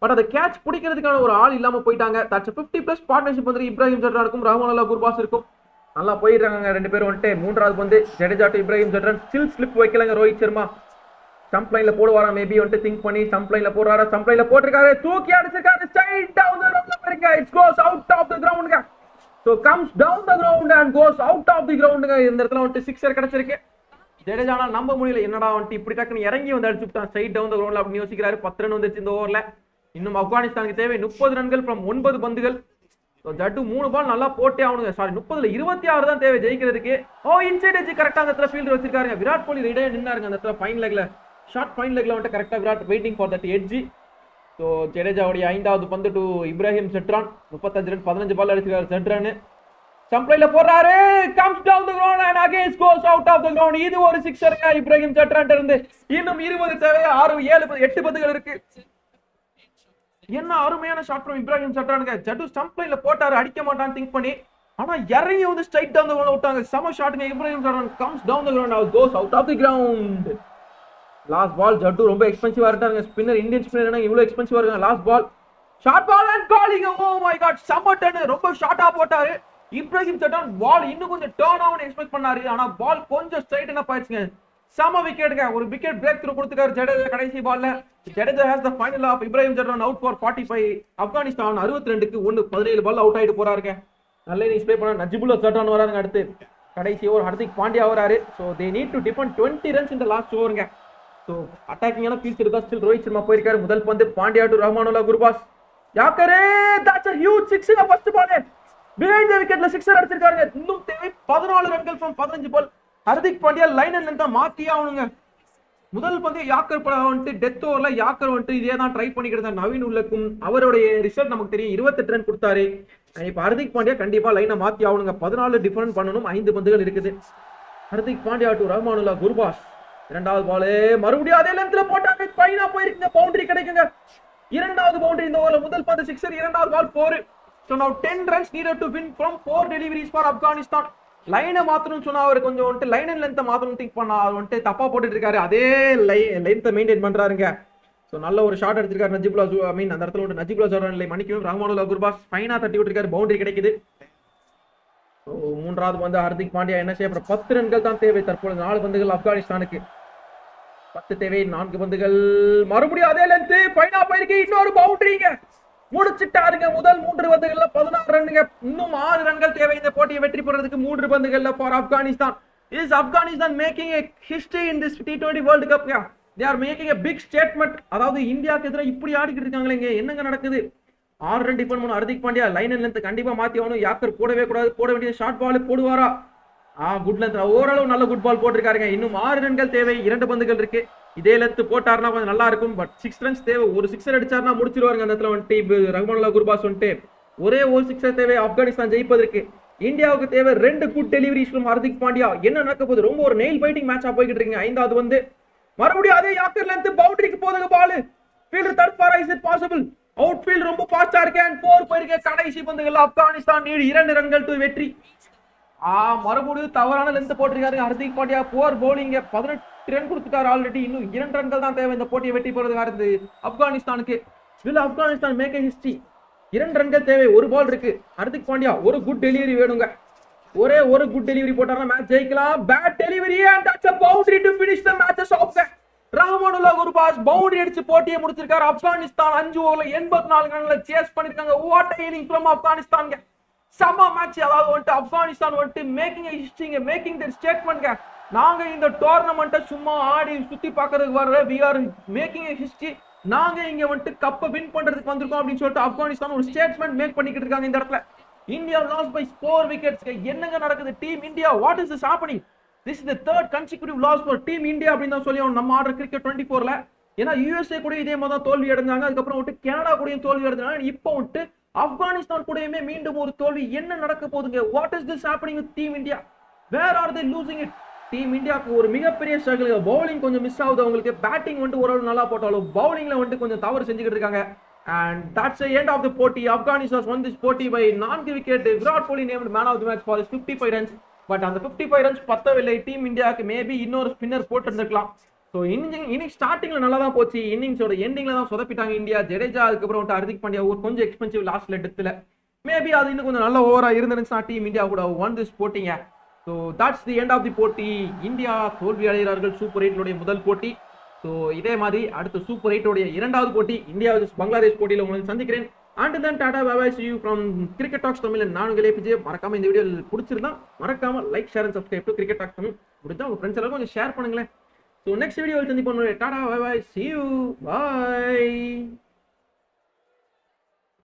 பட் அதை கேட்ச் பிடிக்கிறதுக்கான ஒரு ஆள் இல்லாம போயிட்டாங்க தட்ஸ் ஃபிஃப்டி பிளஸ் பார்ட்னர்ஷிப் வந்து இப்ராஹிம் ஜட்ரா இருக்கும் ரஹ்மான் அல்லா குர்பாஸ் இருக்கும் நல்லா போயிடுறாங்க ரெண்டு பேரும் வந்துட்டு மூன்றாவது வந்து Jadeja to Ibrahim Zadran still slip வைக்கலங்க ரோஹித் சர்மா ஸ்டம்ப் லைன்ல போடுவாரா மேபி வந்துட்டு திங்க் பண்ணி ஸ்டம்ப் லைன்ல போடுறாரா ஸ்டம்ப் லைன்ல போட்டிருக்காரு தூக்கி அடிச்சிருக்காரு ஸ்ட்ரைட் டவுன் தி கிரவுண்ட் பாருங்க it's goes out of the கிரவுண்டுங்க so comes down the ground and goes out of the கிரவுண்டுங்க இந்த இடத்துல வந்துட்டு சிக்ஸர் கிடைச்சிருக்கு ஜடேஜானா நம்ப முடியல என்னடா வந்துட்டு இப்படி டக்குன்னு இறங்கி வந்து அடிச்சு விட்டான் ஸ்ட்ரைட் டவுன் தி கிரவுண்ட்ல அப்படின்னு யோசிக்கிறாரு பத்து ரன் வந்துச்சு இந்த ஓவர்ல இன்னும் ஆப்கானிஸ்தானுக்கு தேவை முப்பது ரன்கள் ஃப்ரம் ஒன்பது பந்துகள் So, ஜட்டு மூணு பால் நல்லா போட்டே ஆகணுங்க சாரி முப்பதுல இருபத்தி ஆறு தான் தேவை ஜெயிக்கிறதுக்கு ஓ இன்சைட் எஜ் கரெக்டா அந்த இடத்துல ஃபீல்டர் வச்சிருக்காருங்க விராட் கோலி ரெடியா நின்னாருங்க அந்த இடத்துல ஃபைன் லெக்ல ஷார்ட் ஃபைன் லெக்ல வந்துட்டு கரெக்டா Virat waiting for that edge so ஜடேஜாவுடைய ஐந்தாவது பந்து டு இப்ராஹிம் செட்ரான் முப்பத்தஞ்சு ரன் பதினஞ்சு பால் அடிச்சிருக்காரு செட்ரான் சம்ப்ளைல போறாரு comes down the ground and again goes out of the ground இது ஒரு சிக்ஸருங்க இப்ராஹிம் செட்ரான் இருந்து இன்னும் இருபது தேவை ஆறு ஏழு எட்டு பந்துகள் இருக்கு என்ன அருமையான ஷாட் ஃப்ரம் இப்ராஹிம் சட்ரானுங்க ஜட்டு ஸ்டம்ப் லைன்ல போட்டாரு அடிக்க மாட்டான்னு திங்க் பண்ணி ஆனா இறங்கி வந்து ஸ்ட்ரைட் டவுன் தி விட்டாங்க செம ஷாட்டுங்க Ibrahim Zadran comes down the ground அவர் goes out of the ground last ball Jaddu ரொம்ப எக்ஸ்பென்சிவா இருக்காங்க ஸ்பின்னர் இந்தியன் ஸ்பின்னர் இவ்வளவு எக்ஸ்பென்சிவா இருக்காங்க last ball short ball and calling oh my God செம்ம டர்ன் ரொம்ப ஷார்ட்டா போட்டாரு இப்ராஹிம் சட்டான் பால் இன்னும் கொஞ்சம் டர்ன் ஆகும் எக்ஸ்பெக்ட் பண்ணாரு ஆனா பால் கொஞ்சம் ஸ்ட்ரைட் என்ன போயிடுச்சுங்க செம விக்கெட்டுங்க ஒரு விக்கெட் பிரேக் த்ரூ கொடுத்துக்காரு ஜடேஜா கடைசி பால்ல Jadeja has the final of Ibrahim Zadran out for forty five Afghanistan அறுபத்தி ரெண்டுக்கு ஒன்று பதினேழு பால் அவுட் ஆயிட்டு போறாருங்க நல்ல இன்னிங்ஸ் ப்ளே பண்ண நஜிபுல்லா சட்டான் வராருங்க அடுத்து கடைசி ஓவர் ஹர்திக் பாண்டியா வராரு so they need to defend twenty runs இந்த லாஸ்ட் ஓவருங்க ஸோ அட்டாக்கிங்கான ஃபீல்ஸ் இருக்கா ஸ்டில் ரோஹித் சர்மா போயிருக்காரு முதல் பந்து பாண்டியா டு ரஹ்மானுல்லா குர்பாஸ் யாக்கரே that's a huge six in the first ball behind the wicketல சிக்ஸர் அடிச்சிருக்காருங்க இன்னும் தேவை பதினாலு ரன்கள் ஃப்ரம் பதினஞ்சு ball Hardik Pandya line and தான் மாத்தியே ஆகணுங்க முதல் பந்து யாக்கர் பட வந்துட்டு டெத் ஓவர்ல யாக்கர் வந்துட்டு இதே தான் ட்ரை பண்ணிக்கிட்டு இருந்தார் நவீன் உள்ளக்கும் அவருடைய ரிசல்ட் நமக்கு தெரியும் இருபத்தெட்டு ரன் கொடுத்தாரு And இப்ப ஹர்திக் பாண்டியா கண்டிப்பா லைனை மாத்தி ஆகணுங்க பதினாலு டிஃபரன்ஸ் பண்ணணும் ஐந்து பந்துகள் இருக்குது ஹர்திக் பாண்டியா டு ரஹ்மானுல்லா குர்பாஸ் இரண்டாவது பால் மறுபடியும் அதே லென்த்ல போட்டாங்க பைனா போயிருக்குங்க பவுண்டரி கிடைக்குங்க இரண்டாவது பவுண்டரி இந்த ஓவர்ல முதல் பந்து சிக்ஸர் இரண்டாவது ball four so now ten runs needed to win from four deliveries for Afghanistan லைனை மாத்தணும்னு சொன்னா அவர் கொஞ்சம் வந்துட்டு லைன் அண்ட் லென்த்தை மாத்தணும் திங்க் பண்ணா அவர் வந்துட்டு தப்பா போட்டுட்டு இருக்காரு அதே லை லென்த்தை மெயின்டைன் பண்றாருங்க ஸோ நல்ல ஒரு ஷாட் எடுத்திருக்காரு நஜிபுல்லா ஜூ ஐ மீன் அந்த இடத்துல ஒரு நஜிபுல்லா ஜோரன் இல்லை மன்னிக்கணும் ரஹ்மானுல்லா குர்பாஸ் ஃபைனா தட்டி விட்டுருக்காரு பவுண்டரி கிடைக்குது So, மூன்றாவது வந்து ஹர்திக் பாண்டியா என்ன செய்ய போறார்? பத்து ரன்கள் தான் தேவை தற்பொழுது நாலு பந்துகள் ஆப்கானிஸ்தானுக்கு பத்து தேவை நான்கு பந்துகள் மறுபடியும் அதே லென்த் பைனா போயிருக்கு இன்னொரு பவுண்டரிங்க முடிச்சிட்டாருங்க முதல் மூன்று பந்துகள்ல பதினாறு ரன்னுங்க இன்னும் ஆறு ரன்கள் தேவை இந்த போட்டியை வெற்றி பெறதுக்கு மூன்று பந்துகள்ல for Afghanistan is Afghanistan making a history in this T twenty world cup they are making a big statement அதாவது இந்தியாவுக்கு எதிராக இப்படி ஆடிக்கிட்டு இருக்காங்களேங்க என்னங்க நடக்குது ஆறு ரன் டிபெண்ட் பண்ண Hardik Pandya line and length கண்டிப்பா மாத்தி ஆகணும் யாக்கர் போடவே கூடாது போட வேண்டிய ஷார்ட் பால் போடுவாரா ஆ குட் லென்த் ஓரளவு நல்ல குட் பால் போட்டிருக்காருங்க இன்னும் ஆறு ரன்கள் தேவை இரண்டு பந்துகள் இருக்கு இதே லென்த் போட்டாருன்னா கொஞ்சம் நல்லா இருக்கும் பட் சிக்ஸ் ரன்ஸ் தேவை ஒரு சிக்ஸர் அடிச்சாருன்னா முடிச்சிருவாருங்க அந்த இடத்துல வந்துட்டு இப்ப ரஹ்மானுல்லா குர்பாஸ் வந்துட்டு ஒரே ஒரு சிக்ஸர் தேவை ஆப்கானிஸ்தான் ஜெயிப்பதற்கு இந்தியாவுக்கு தேவை ரெண்டு good deliveries from Hardik Pandya என்ன நடக்க போகுது ரொம்ப ஒரு நெயில் பைட்டிங் மேட்சா போய்கிட்டு இருக்கீங்க ஐந்தாவது வந்து மறுபடியும் அதே யாக்கர் லென்த் பவுண்டரிக்கு போதுங்க பால் ஃபீல்டர் தடுப்பாரா is it possible outfield ரொம்ப ஃபாஸ்டா இருக்கு அண்ட் ஃபோர் போயிருக்கு கடைசி பந்துகள் ஆப்கானிஸ்தான் நீடு இரண்டு ரன்கள் டு வெற்றி ஆ மறுபடியும் தவறான லென்த் போட்டிருக்காரு ஹர்திக் பாண்டியா போர் பவுலிங்க பதினெட்டு ரன் கொடுத்துட்டாரு ஆல்ரெடி இன்னும் இரண்டு ரன்கள் தான் தேவை இந்த போட்டியை வெற்றி பெறதுக்காக இருந்து ஆப்கானிஸ்தானுக்கு will ஆப்கானிஸ்தான் மேக் ஹிஸ்டரி இரண்டு ரன்கள் தேவை ஒரு பால் இருக்கு ஹர்திக் பாண்டியா ஒரு குட் டெலிவரி வேணுங்க ஒரே ஒரு குட் டெலிவரி போட்டாருன்னா மேட்ச் ஜெயிக்கலாம் bad delivery and that's a boundary to finish the matches of the Rahmanullah Gurbaz boundary அடிச்சு போட்டியை முடிச்சிருக்காரு ஆப்கானிஸ்தான் அஞ்சு ஓவர்ல எண்பத்தி நாலு ரன்ல சேஸ் பண்ணிருக்காங்க வாட் இன்னிங் ஃப்ரம் ஆப்கானிஸ்தான் செம மேட்ச் அதாவது வந்துட்டு ஆப்கானிஸ்தான் வந்துட்டு மேக்கிங் ஹிஸ்டரிங்க மேக்கிங் த ஸ்டேட்மெண்ட்ங்க நாங்க இந்த டோர்னமெண்ட்டை சும்மா ஆடி சுத்தி பார்க்கறதுக்கு வர வி ஆர் மேக்கிங் ஹிஸ்டரி நாங்க இங்க வந்துட்டு கப்பை வின் பண்றதுக்கு வந்திருக்கோம் அப்படின்னு சொல்லிட்டு ஆப்கானிஸ்தான் ஒரு ஸ்டேட்மெண்ட் மேக் பண்ணிக்கிட்டு இருக்காங்க இந்த இடத்துல India loss by four wickets என்னங்க நடக்குது team India what is is happening this is the third consecutive loss for team India அப்படின்னு தான் சொல்லி அவன் நம்ம ஆடுற கிரிக்கெட் டுவெண்ட்டி ஃபோர்ல ஏன்னா யூஎஸ்ஏ கூட இதே மாதிரி தான் தோல்வி அடைஞ்சாங்க அதுக்கப்புறம் வந்துட்டு கனடா கூடயும் தோல்வி அடைஞ்சாங்க இப்போ வந்துட்டு ஆப்கானிஸ்தான் கூடயுமே மீண்டும் ஒரு தோல்வி என்ன நடக்க போகுதுங்க what is this happening with team India where are they losing it team இந்தியாவுக்கு ஒரு மிகப்பெரிய ஸ்ட்ரகிள் பவுலிங் கொஞ்சம் மிஸ் ஆகுது அவங்களுக்கு பேட்டிங் வந்துட்டு ஓரளவு நல்லா போட்டாலும் பவுலிங்ல வந்துட்டு கொஞ்சம் தவறு செஞ்சுக்கிட்டு இருக்காங்க and that's end of the போட்டி ஆப்கானிஸ்தான் ஒன் திஸ் போட்டி பை நான்கு wicket Virat Kohli named man of the match for fifty five runs but அந்த ஃபிஃப்டி ஃபைவ் ரன்ஸ் பத்தவில்லை டீம் இந்தியாவுக்கு மேபி இன்னொரு ஸ்பின்னர் போட்டிருந்திருக்கலாம் ஸோ இன்னிங் இன்னிங் ஸ்டார்டிங்ல நல்லா தான் போச்சு இன்னிங்ஸோட எண்டிங்ல தான் சொதப்பிட்டாங்க இந்தியா ஜடேஜா அதுக்கப்புறம் வந்துட்டு ஹர்திக் பாண்டியா ஒரு கொஞ்சம் எக்ஸ்பென்சிவ் லாஸ்ட்ல டெத்தில் மேபி அது இன்னும் கொஞ்சம் நல்ல ஓவரா இருந்துச்சுன்னா டீம் இந்தியா கூட ஒன் திஸ் போட்டிங்க so that's the end of the போட்டி இந்தியா தோல்வி அடைகிறார்கள் சூப்பர் எயிட்லுடைய முதல் போட்டி ஸோ இதே மாதிரி அடுத்த சூப்பர் எயிட்டோடைய இரண்டாவது போட்டி இந்தியா vs பங்களாதேஷ் போட்டியில் உங்களை சந்திக்கிறேன் and then tata bye bye see you from cricket talks Tamil நான் உங்களே பிஜே மறக்காம இந்த வீடியோ பிடிச்சிருந்தா மறக்காம like share and subscribe to cricket talks Tamil முடிஞ்சா உங்க ஃப்ரெண்ட்ஸ் எல்லாரும் கொஞ்சம் ஷேர் பண்ணுங்களேன் ஸோ நெக்ஸ்ட் வீடியோவில் சந்திப்போம் tata bye bye see you bye